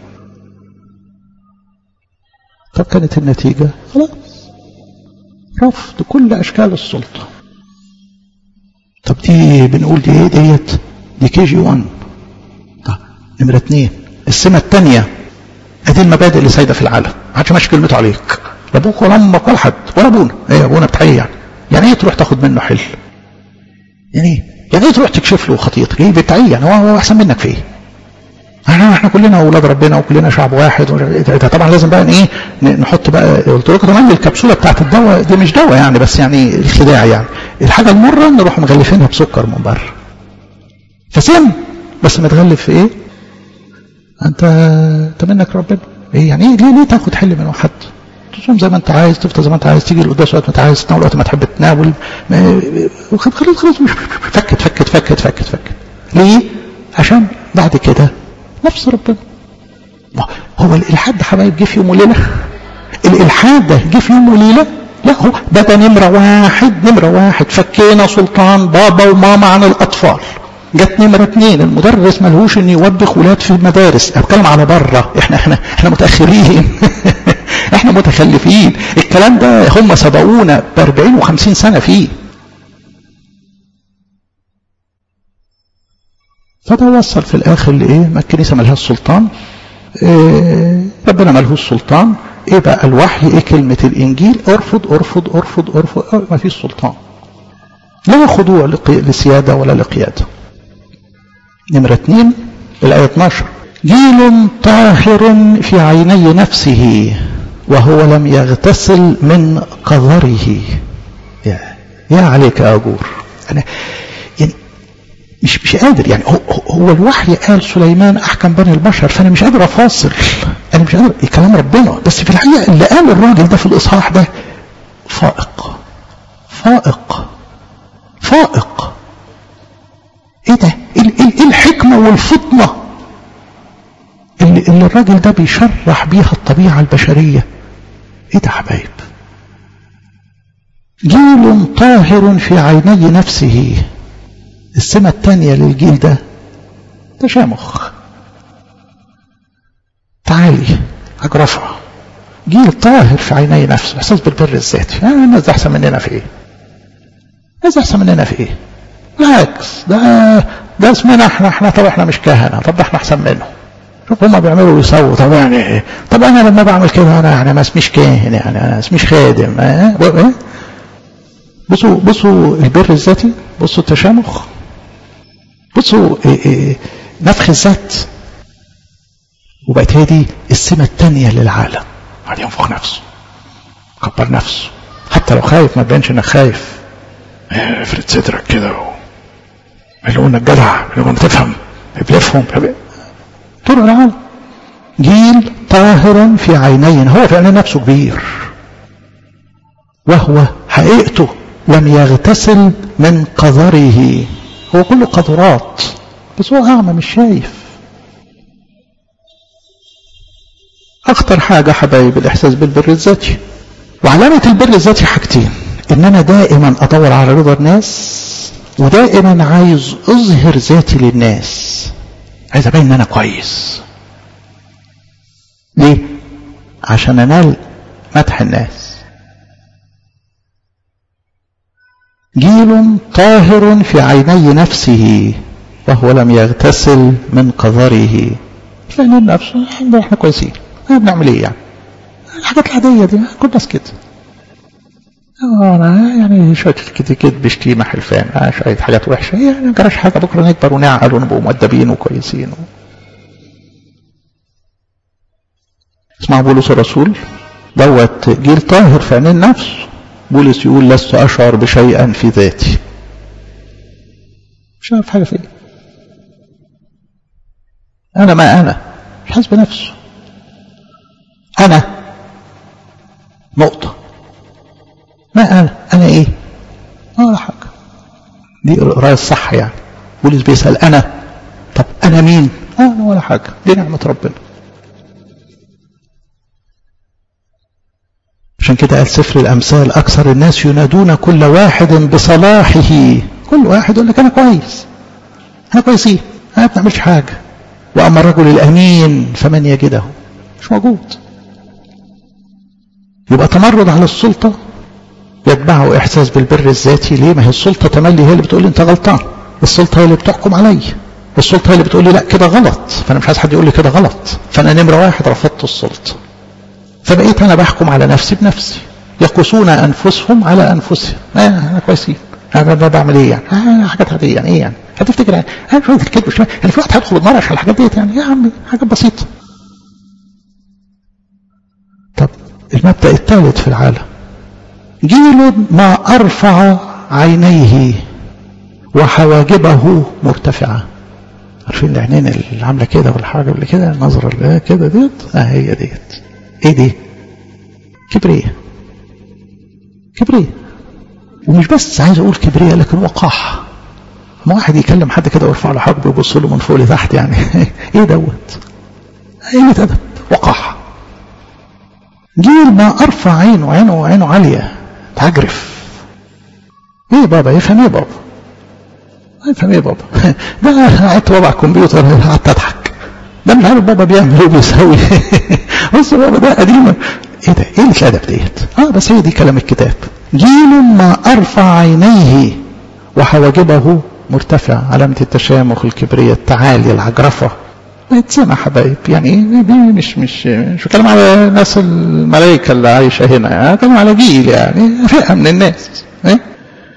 Speaker 1: طب كانت النتيجة خلاص رفض كل اشكال السلطة طب دي بنقول دي ايه ديت دي كي جي 1 طب نمرة اتنين السمة التانية ادي المبادئ اللي سايدة في العالم ما حدش ماشي كلمته عليك لا ابوك ولا امك ولا حد ولا ابونا ايه ابونا بتاعي يعني يعني ايه تروح تاخد منه حل يعني ايه يعني ايه تروح تكشف له خطيتك ايه بتاعي يعني هو احسن منك في ايه احنا احنا كلنا اولاد ربنا وكلنا شعب واحد ده طبعا لازم بقى ايه نحط بقى قلت لكم كمان الكبسوله بتاعت الدواء دي مش دواء يعني بس يعني الخداع يعني الحاجه المره نروح مغلفينها بسكر من بره فسم بس متغلف في ايه انت انت منك ربنا ايه يعني ايه ليه ليه تاخد حل من حد تصوم زي ما انت عايز تفطر زي ما انت عايز تيجي القداس وقت ما انت عايز تناول وقت ما تحب تناول خلاص خلاص فكت فكت فكت فكت فكت ليه؟ عشان بعد كده نفس ربنا هو الالحاد ده حبايب جه في يوم وليله الالحاد ده جه في يوم وليله لا هو ده ده نمره واحد نمره واحد فكينا سلطان بابا وماما عن الاطفال جت نمرة اتنين المدرس ملهوش ان يوبخ ولاد في المدارس انا بتكلم على بره احنا احنا احنا متاخرين احنا متخلفين الكلام ده هم سبقونا ب 40 و50 سنه فيه فده وصل في الاخر لايه ما الكنيسه ملهاش سلطان إيه ربنا ملهوش سلطان ايه بقى الوحي ايه كلمه الانجيل ارفض ارفض ارفض ارفض ما فيش سلطان لا خضوع لسيادة ولا لقيادة نمرة اثنين الآية 12 جيل طاهر في عيني نفسه وهو لم يغتسل من قذره يا, يا عليك يا أجور أنا يعني مش مش قادر يعني هو, هو الوحي قال سليمان أحكم بني البشر فأنا مش قادر أفاصل أنا مش قادر كلام ربنا بس في الحقيقة اللي قال الراجل ده في الإصحاح ده فائق فائق فائق ايه ده ايه الحكمة والفطنة اللي, اللي الراجل ده بيشرح بيها الطبيعة البشرية ايه ده حبايب جيل طاهر في عيني نفسه السمة الثانية للجيل ده تشامخ تعالي اجرفها جيل طاهر في عيني نفسه احساس بالبر الذاتي آه الناس احسن مننا في ايه الناس احسن مننا في ايه بالعكس ده ده اسمنا احنا احنا طب احنا مش كهنه طب احنا احسن منهم شوف هما بيعملوا ويسووا طب يعني ايه طب انا لما بعمل كده انا يعني ما اسميش كاهن يعني انا اسميش خادم اه بصوا بصوا البر الذاتي بصوا التشامخ بصوا ايه ايه نفخ الذات وبقت هي دي السمة الثانية للعالم قاعد ينفخ نفسه كبر نفسه حتى لو خايف ما تبانش انك خايف افرد صدرك كده اللي انك جدع اللي انك تفهم بيفهم طول العالم جيل طاهر في عينين هو في عينين نفسه كبير وهو حقيقته لم يغتسل من قذره هو كله قذرات بس هو أعمى مش شايف أخطر حاجة حبايب الإحساس بالبر الذاتي وعلامة البر الذاتي حاجتين إن أنا دائما أدور على رضا الناس ودائما عايز أظهر ذاتي للناس عايز أبين إن أنا كويس ليه؟ عشان أنال مدح الناس جيل طاهر في عيني نفسه وهو لم يغتسل من قذره فعلا نفسه احنا كويسين احنا بنعمل ايه يعني الحاجات العادية دي كل الناس كده انا يعني شوية كده كده شتيمة حلفان آه شوية حاجات وحشة يعني ما جراش حاجة بكرة نكبر ونعقل ونبقوا مؤدبين وكويسين و... اسمع بولس الرسول دوت جيل طاهر في عينين النفس بولس يقول لست أشعر بشيئا في ذاتي مش عارف حاجة في ايه أنا ما أنا مش حاسس بنفسه أنا نقطة ما أنا أنا إيه ولا حاجة دي القراية الصح يعني بولس بيسأل أنا طب أنا مين أنا ولا حاجة دي نعمة ربنا عشان كده قال سفر الأمثال أكثر الناس ينادون كل واحد بصلاحه كل واحد يقول لك أنا كويس أنا كويسين أنا ما بنعملش حاجة وأما الرجل الأمين فمن يجده مش موجود يبقى تمرد على السلطة يتبعه إحساس بالبر الذاتي ليه ما هي السلطة تملي هي اللي بتقول لي أنت غلطان السلطة هي اللي بتحكم علي السلطة هي اللي بتقول لي لا كده غلط فأنا مش عايز حد يقول لي كده غلط فأنا نمرة واحد رفضت السلطة فبقيت أنا بحكم على نفسي بنفسي يقصون أنفسهم على أنفسهم آه أنا كويسين أنا بعمل إيه يعني آه حاجات عادية يعني إيه يعني هتفتكر يعني آه شوية الكذب شوية يعني في واحد هيدخل النار عشان الحاجات ديت يعني يا عمي حاجات بسيطة طب المبدأ الثالث في العالم جيل ما أرفع عينيه وحواجبه مرتفعة عارفين العينين اللي عاملة كده والحاجة اللي كده النظرة اللي كده ديت اه هي ديت ايه دي كبرية كبرية ومش بس عايز اقول كبرية لكن وقاحة ما واحد يكلم حد كده ويرفع له حاجبه ويبص له من فوق لتحت يعني ايه دوت قلة ادب وقاحة جيل ما ارفع عينه عينه عينه عالية تعجرف ايه بابا يفهم ايه بابا يفهم ايه بابا ده قعدت بابا على الكمبيوتر قعدت اضحك ده مش عارف بابا بيعمل ايه وبيسوي بص بابا ده قديمه ايه ده ايه الادب ديت اه بس هي دي كلام الكتاب جيل ما ارفع عينيه وحواجبه مرتفع علامة التشامخ الكبرية التعالي العجرفة سنة حبايب يعني دي مش مش مش بتكلم على ناس الملائكة اللي عايشة هنا يعني بتكلم على جيل يعني فئة من الناس إيه؟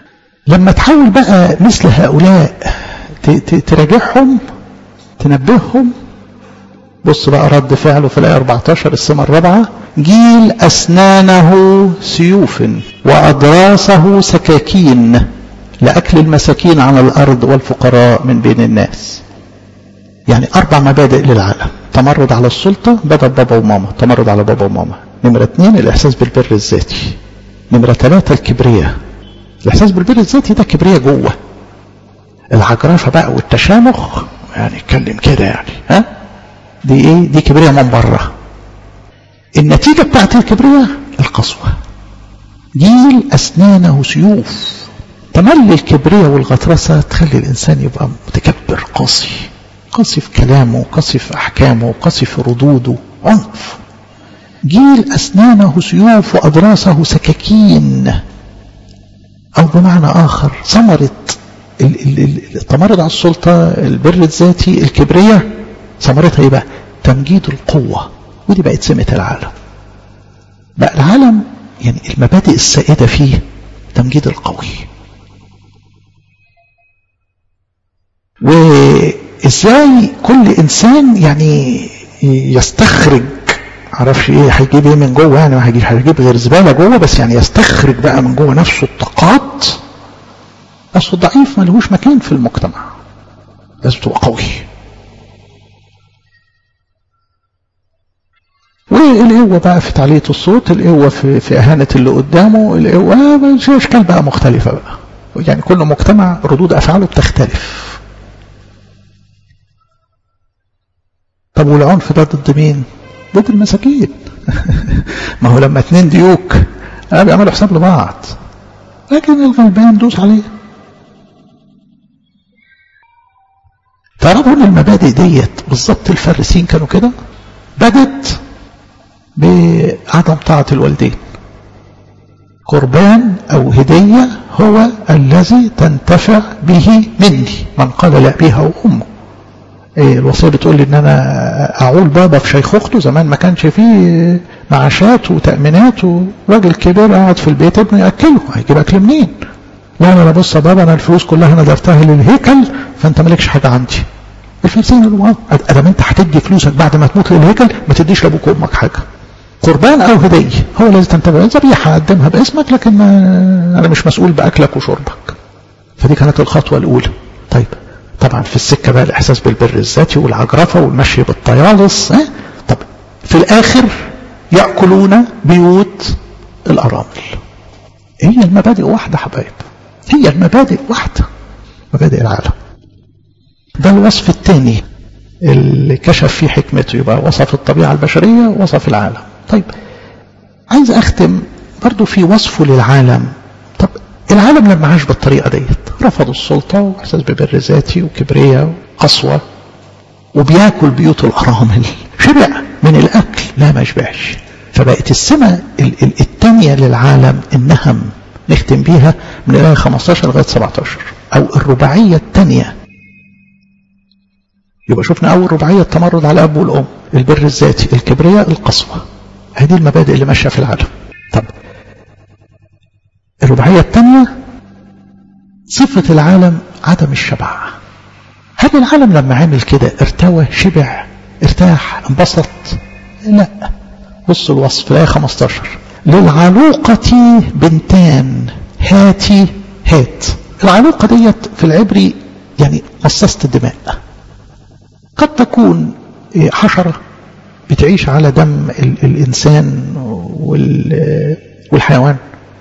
Speaker 1: لما تحاول بقى مثل هؤلاء تراجعهم تنبههم بص بقى رد فعله في الآية 14 السمة الرابعة جيل أسنانه سيوف وأضراسه سكاكين لأكل المساكين على الأرض والفقراء من بين الناس يعني أربع مبادئ للعالم تمرد على السلطة بدأ بابا وماما تمرد على بابا وماما نمرة اثنين الإحساس بالبر الذاتي نمرة ثلاثة الكبرياء الإحساس بالبر الذاتي ده كبرياء جوه العجرفة بقى والتشامخ يعني اتكلم كده يعني ها دي ايه دي كبرياء من بره النتيجة بتاعت الكبرياء القسوة جيل أسنانه سيوف تملي الكبرياء والغطرسة تخلي الإنسان يبقى متكبر قاسي قاسي في كلامه قاسي في أحكامه قاسي في ردوده عنف جيل أسنانه سيوف وأضراسه سكاكين أو بمعنى آخر ثمرة التمرد على السلطة البر الذاتي الكبرياء ثمرتها ايه بقى تمجيد القوة ودي بقت سمة العالم بقى العالم يعني المبادئ السائدة فيه تمجيد القوي وازاي كل انسان يعني يستخرج معرفش ايه هيجيب ايه من جوه يعني ما هيجيب غير زباله جوه بس يعني يستخرج بقى من جوه نفسه الطاقات اصل الضعيف ملهوش مكان في المجتمع لازم تبقى قوي والقوة بقى في تعلية الصوت القوة في, في أهانة اللي قدامه القوة أشكال بقى مختلفة بقى يعني كل مجتمع ردود أفعاله بتختلف طب والعنف ده ضد مين ضد المساكين ما هو لما اتنين ديوك بيعملوا حساب لبعض لكن الغلبان دوس عليه تعرفوا ان المبادئ ديت بالظبط الفارسين كانوا كده بدت بعدم طاعة الوالدين قربان أو هدية هو الذي تنتفع به مني من قال لأبيها وأمه إيه الوصية بتقول لي ان انا اعول بابا في شيخوخته زمان ما كانش فيه معاشات وتأمينات وراجل كبير قاعد في البيت ابنه يأكله هيجيب اكل منين لا انا بص يا بابا انا الفلوس كلها انا دفعتها للهيكل فانت مالكش حاجة عندي الفلسطيني قالوا اه ادام انت هتدي فلوسك بعد ما تموت للهيكل ما تديش لابوك وامك حاجه قربان او هديه هو الذي تنتبه ذبيحه اقدمها باسمك لكن ما انا مش مسؤول باكلك وشربك فدي كانت الخطوه الاولى طيب طبعا في السكه بقى الاحساس بالبر الذاتي والعجرفه والمشي بالطيالس اه؟ طب في الاخر ياكلون بيوت الارامل هي المبادئ واحده حبايب هي المبادئ واحده مبادئ العالم ده الوصف الثاني اللي كشف فيه حكمته يبقى وصف الطبيعة البشرية ووصف العالم طيب عايز أختم برضو في وصفه للعالم طب العالم لما عاش بالطريقة ديت رفض السلطة وإحساس ببر ذاتي وكبرية وقسوة وبياكل بيوت الأرامل شبع من الأكل لا ما يشبعش فبقت السمة الثانية للعالم النهم نختم بيها من الآية 15 لغاية 17 أو الرباعية الثانية يبقى شفنا أول رباعية التمرد على الأب والأم البر الذاتي الكبرياء القسوة هذه المبادئ اللي ماشية في العالم طب الرباعية الثانية صفة العالم عدم الشبع هل العالم لما عمل كده ارتوى شبع ارتاح انبسط لا بص الوصف الآية 15 للعلوقة بنتان هاتي هات العلوقة ديت في العبري يعني مصاصة الدماء قد تكون حشرة بتعيش على دم الإنسان والحيوان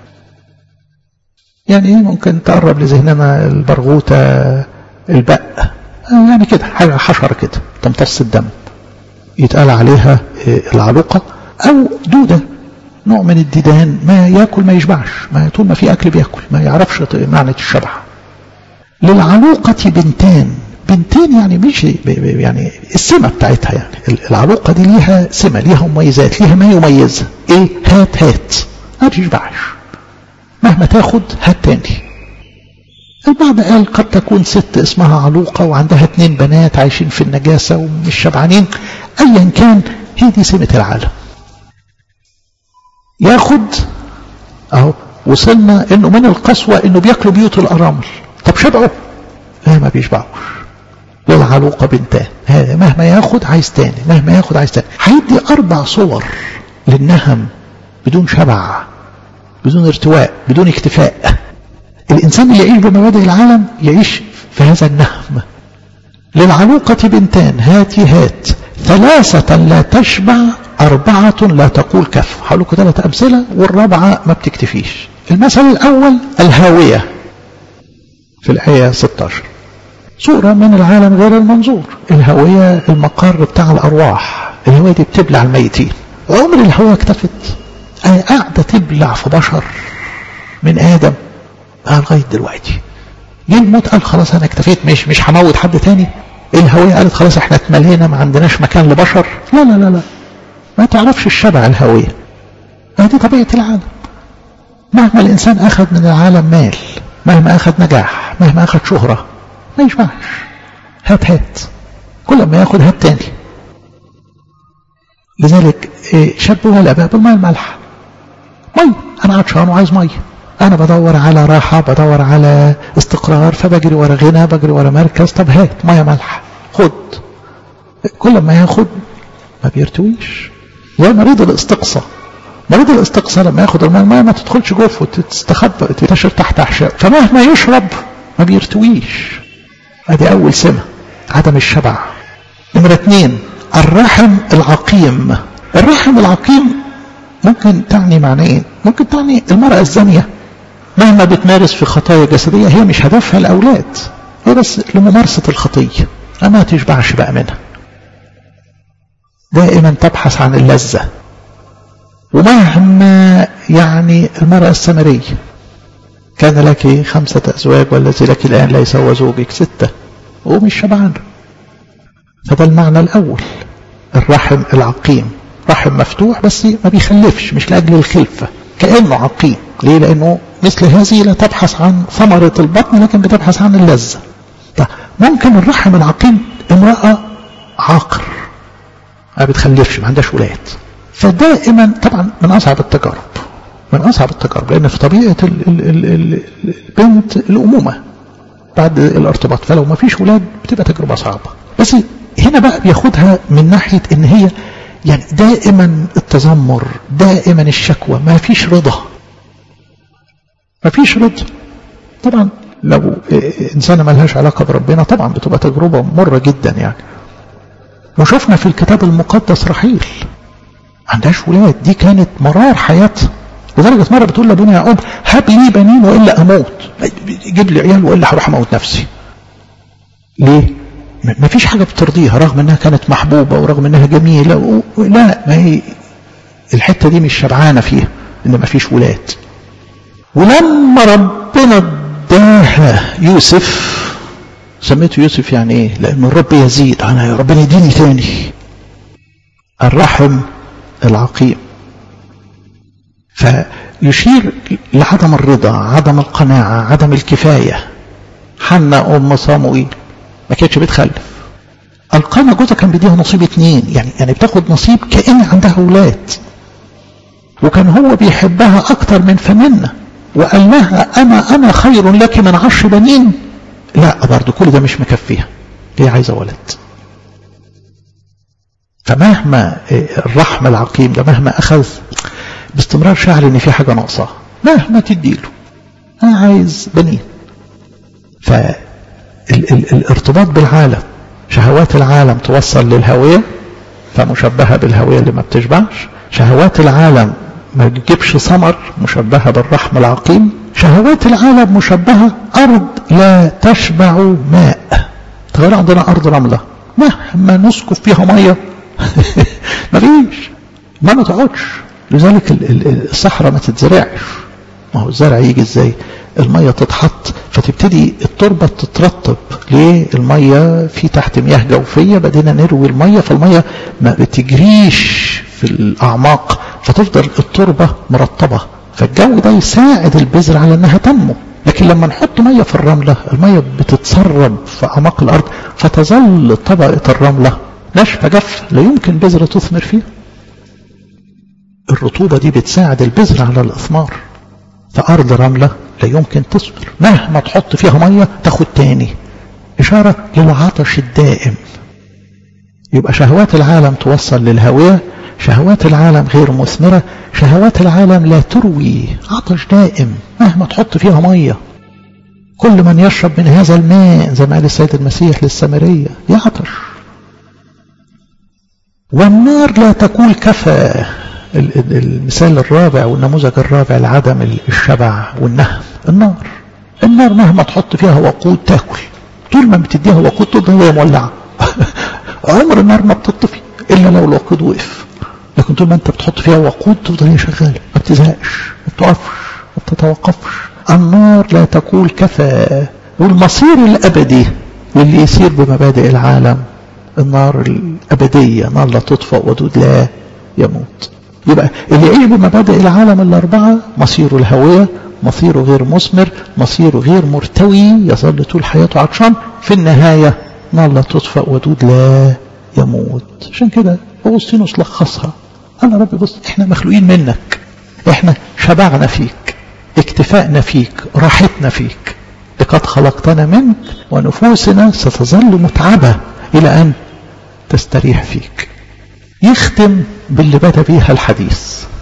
Speaker 1: يعني ممكن تقرب لذهننا البرغوثة البق يعني كده حاجة حشرة كده تمتص الدم يتقال عليها العلوقة أو دودة نوع من الديدان ما ياكل ما يشبعش ما طول ما في أكل بياكل ما يعرفش معنى الشبع للعلوقة بنتان بنتين يعني مش يعني السمة بتاعتها يعني العلوقة دي ليها سمة ليها مميزات ليها ما يميزها ايه هات هات ما تشبعش مهما تاخد هات تاني البعض قال قد تكون ست اسمها علوقة وعندها اتنين بنات عايشين في النجاسة ومش شبعانين ايا كان هي دي سمة العالم ياخد اهو وصلنا انه من القسوة انه بياكلوا بيوت الارامل طب شبعوا لا ما بيشبعوش للعلوقة بنتان هذا مهما ياخد عايز تاني مهما ياخد عايز تاني هيدي اربع صور للنهم بدون شبع بدون ارتواء بدون اكتفاء الانسان اللي يعيش بمبادئ العالم يعيش في هذا النهم للعلوقة بنتان هاتي هات ثلاثة لا تشبع أربعة لا تقول كف هقول لكم ثلاث أمثلة والرابعة ما بتكتفيش المثل الأول الهاوية في الآية 16 صورة من العالم غير المنظور الهاوية المقر بتاع الأرواح الهاوية دي بتبلع الميتين عمر الهاوية اكتفت أي قاعدة تبلع في بشر من آدم لغاية دلوقتي جه الموت قال خلاص أنا اكتفيت مش مش هموت حد تاني الهوية قالت خلاص احنا اتملينا ما عندناش مكان لبشر لا لا لا لا ما تعرفش الشبع الهوية هذه طبيعة العالم مهما الإنسان أخذ من العالم مال مهما أخذ نجاح مهما أخذ شهرة ما يشبعش هات هات كل ما ياخد هات تاني لذلك شبهوا الآباء بالماء المالحة مية أنا عطشان وعايز مية أنا بدور على راحة بدور على استقرار فبجري ورا غنى بجري ورا مركز طب هات مية مالحة خد كل ما ياخد ما بيرتويش زي مريض الاستقصاء مريض الاستقصاء لما ياخد الماء الماء ما تدخلش جوفه تستخبى تنتشر تحت أحشاء فمهما يشرب ما بيرتويش ادي أول سمة عدم الشبع نمرة اثنين الرحم العقيم الرحم العقيم ممكن تعني معنى ايه ممكن تعني المرأة الزانية مهما بتمارس في خطايا جسدية هي مش هدفها الأولاد هي بس لممارسة الخطية أما تشبعش بقى منها دائما تبحث عن اللذة ومهما يعني المرأة السمرية كان لك خمسة أزواج والذي لك الآن ليس هو زوجك ستة ومش شبعان فده المعنى الأول الرحم العقيم رحم مفتوح بس ما بيخلفش مش لأجل الخلفة كأنه عقيم ليه لأنه مثل هذه لا تبحث عن ثمرة البطن لكن بتبحث عن اللذة طيب ممكن الرحم العقيم امرأة عاقر ما بتخلفش ما عندهاش ولاد فدائما طبعا من أصعب التجارب من أصعب التجارب لأن في طبيعة ال ال ال البنت الأمومة بعد الارتباط فلو ما فيش ولاد بتبقى تجربة صعبة بس هنا بقى بياخدها من ناحية ان هي يعني دائما التذمر دائما الشكوى ما فيش رضا ما فيش رضا طبعا لو إنسانة ما لهاش علاقة بربنا طبعا بتبقى تجربة مرة جدا يعني وشفنا في الكتاب المقدس رحيل ما عندهاش ولاد دي كانت مرار حياتها لدرجة مرة بتقول لابونا يعقوب هب لي بنين وإلا أموت جيب لي عيال وإلا هروح أموت نفسي ليه؟ ما فيش حاجة بترضيها رغم انها كانت محبوبة ورغم انها جميلة و... لا ما هي الحتة دي مش شبعانة فيها ان ما فيش ولاد ولما ربنا اداها يوسف سميته يوسف يعني ايه لان الرب يزيد انا يا ربنا يديني تاني الرحم العقيم فيشير لعدم الرضا عدم القناعة عدم الكفاية حنا أم صاموئيل ما كانتش بتخلف القانا جوزها كان بيديها نصيب اتنين يعني يعني بتاخد نصيب كأن عندها اولاد وكان هو بيحبها اكتر من فمنا وقال لها انا انا خير لك من عشر بنين لا برضه كل ده مش مكفيها هي عايزه ولد فمهما الرحم العقيم ده مهما اخذ باستمرار شعر ان في حاجه ناقصه مهما تديله انا عايز بنين ف ال ال الارتباط بالعالم شهوات العالم توصل للهوية فمشبهة بالهوية اللي ما بتشبعش شهوات العالم ما تجيبش ثمر مشبهة بالرحم العقيم شهوات العالم مشبهة أرض لا تشبع ماء تغير عندنا أرض رملة مهما نسكب فيها مية ما فيش ما ما تقعدش لذلك الصحراء ما تتزرعش ما هو الزرع يجي ازاي المية تتحط فتبتدي التربة تترطب ليه المية في تحت مياه جوفية بدينا نروي المية فالمية ما بتجريش في الأعماق فتفضل التربة مرطبة فالجو ده يساعد البذر على انها تنمو لكن لما نحط مية في الرملة المية بتتسرب في أعماق الأرض فتظل طبقة الرملة ناشفة جافة لا يمكن بذرة تثمر فيها الرطوبة دي بتساعد البذر على الإثمار في أرض رملة لا يمكن تصبر مهما تحط فيها مية تاخد تاني إشارة للعطش الدائم يبقى شهوات العالم توصل للهوية شهوات العالم غير مثمرة شهوات العالم لا تروي عطش دائم مهما تحط فيها مية كل من يشرب من هذا الماء زي ما قال السيد المسيح للسامرية يعطش والنار لا تقول كفى المثال الرابع والنموذج الرابع لعدم الشبع والنهم النار النار مهما تحط فيها وقود تاكل طول ما بتديها وقود تفضل هي مولعه عمر النار ما بتطفي الا لو الوقود وقف لكن طول ما انت بتحط فيها وقود تفضل هي شغاله ما بتزهقش ما بتقفش ما بتتوقفش النار لا تقول كفى والمصير الابدي واللي يسير بمبادئ العالم النار الابديه نار لا تطفأ ودود لا يموت يبقى اللي يعيش بمبادئ العالم الاربعه مصيره الهويه مصيره غير مثمر مصيره غير مرتوي يظل طول حياته عطشان في النهايه نار لا تطفأ ودود لا يموت عشان كده أغسطينوس لخصها قال يا رب بص احنا مخلوقين منك احنا شبعنا فيك اكتفائنا فيك راحتنا فيك لقد خلقتنا منك ونفوسنا ستظل متعبة إلى أن تستريح فيك يختم باللي بدأ بيها الحديث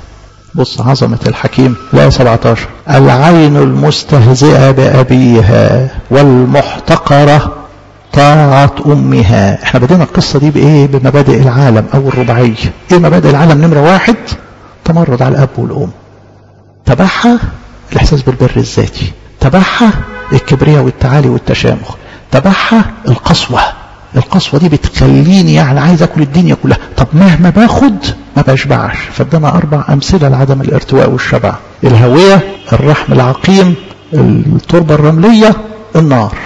Speaker 1: بص عظمة الحكيم لا 17 العين المستهزئة بأبيها والمحتقرة طاعة أمها احنا بدينا القصة دي بإيه بمبادئ العالم أو الرباعية إيه مبادئ العالم نمرة واحد تمرد على الأب والأم تبعها الإحساس بالبر الذاتي تبعها الكبرياء والتعالي والتشامخ تبعها القسوة القسوة دي بتخليني يعني عايز أكل الدنيا كلها طب مهما باخد ما بشبعش فادانا أربع أمثلة لعدم الارتواء والشبع الهوية الرحم العقيم التربة الرملية النار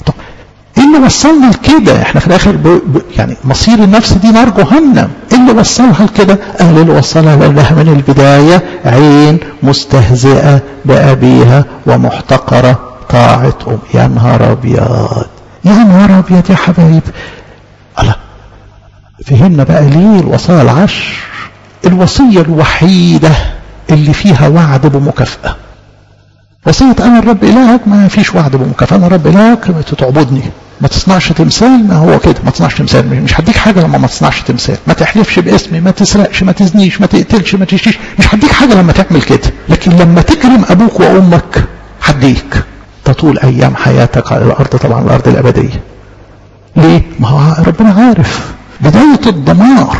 Speaker 1: ايه اللي وصلنا لكده احنا في الاخر ب... ب... يعني مصير النفس دي نار جهنم ايه اللي وصلها لكده قال اللي وصلها لانها من البداية عين مستهزئة بأبيها ومحتقرة طاعة أم يا نهار أبيض يا نهار أبيض يا حبايب الله فهمنا بقى ليه الوصايا العشر الوصية الوحيدة اللي فيها وعد بمكافأة وصية أنا الرب إلهك ما فيش وعد بمكافأة أنا الرب إلهك تعبدني ما تصنعش تمثال ما هو كده ما تصنعش تمثال مش هديك حاجة لما ما تصنعش تمثال ما تحلفش باسمي ما تسرقش ما تزنيش ما تقتلش ما تشتيش مش هديك حاجة لما تعمل كده لكن لما تكرم أبوك وأمك هديك تطول أيام حياتك على الأرض طبعا الأرض الأبدية ليه؟ ما هو ربنا عارف بداية الدمار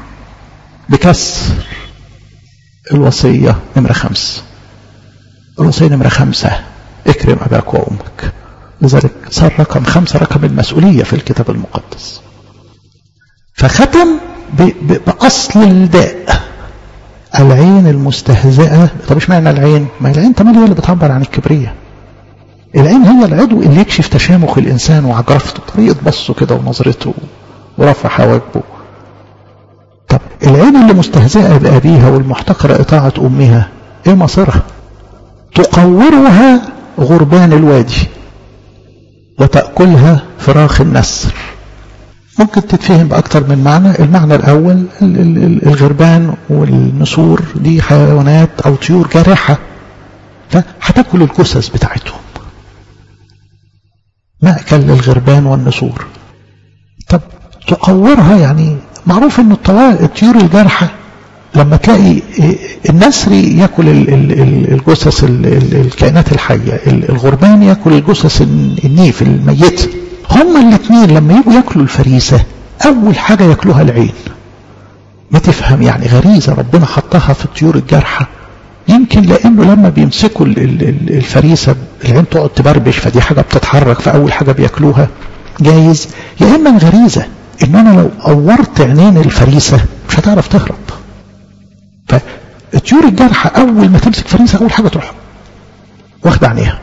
Speaker 1: بكسر الوصية نمرة خمس الوصية نمرة خمسة اكرم أباك وأمك لذلك صار رقم خمسة رقم المسؤولية في الكتاب المقدس فختم بأصل الداء العين المستهزئة طب ايش معنى العين ما العين تمام هي اللي بتعبر عن الكبرية العين هي العضو اللي يكشف تشامخ الإنسان وعجرفته طريقة بصه كده ونظرته ورفع حواجبه طب العين اللي مستهزئة بأبيها والمحتقرة إطاعة أمها إيه مصيرها تقورها غربان الوادي وتأكلها فراخ النسر ممكن تتفهم بأكثر من معنى المعنى الأول الغربان والنسور دي حيوانات أو طيور جارحة فهتاكل الجثث بتاعتهم مأكل للغربان والنسور طب تقورها يعني معروف ان الطيور الجارحة لما تلاقي النسر ياكل الجثث الكائنات الحية الغربان ياكل الجثث النيف الميتة هما الاثنين لما يجوا ياكلوا الفريسة اول حاجة ياكلوها العين ما تفهم يعني غريزة ربنا حطها في الطيور الجارحة يمكن لانه لما بيمسكوا الفريسة العين تقعد تبربش فدي حاجة بتتحرك فاول حاجة بياكلوها جايز يا اما غريزة ان انا لو قورت عينين الفريسة مش هتعرف تهرب فالطيور الجارحة أول ما تمسك فريسة أول حاجة تروح واخدة عينيها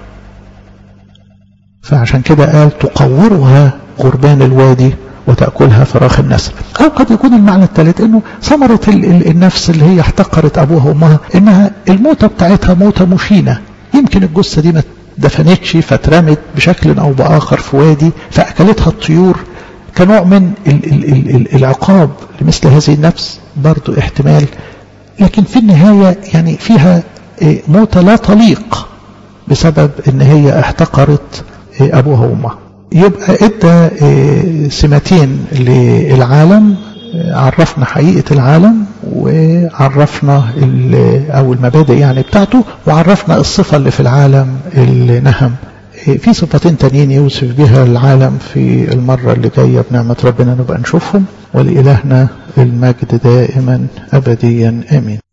Speaker 1: فعشان كده قال تقورها غربان الوادي وتأكلها فراخ النسل أو قد يكون المعنى الثالث أنه ثمرة النفس اللي هي احتقرت أبوها وأمها أنها الموتة بتاعتها موتة مشينة يمكن الجثة دي ما دفنتش فاترمت بشكل أو بآخر في وادي فأكلتها الطيور كنوع من ال ال ال ال العقاب لمثل هذه النفس برضو احتمال لكن في النهاية يعني فيها موتة لا تليق بسبب ان هي احتقرت ابوها وامها يبقى ادى سمتين للعالم عرفنا حقيقة العالم وعرفنا او المبادئ يعني بتاعته وعرفنا الصفة اللي في العالم النهم في صفتين تانيين يوصف بها العالم في المرة اللي جاية بنعمة ربنا نبقى نشوفهم ولإلهنا المجد دائما أبديا آمين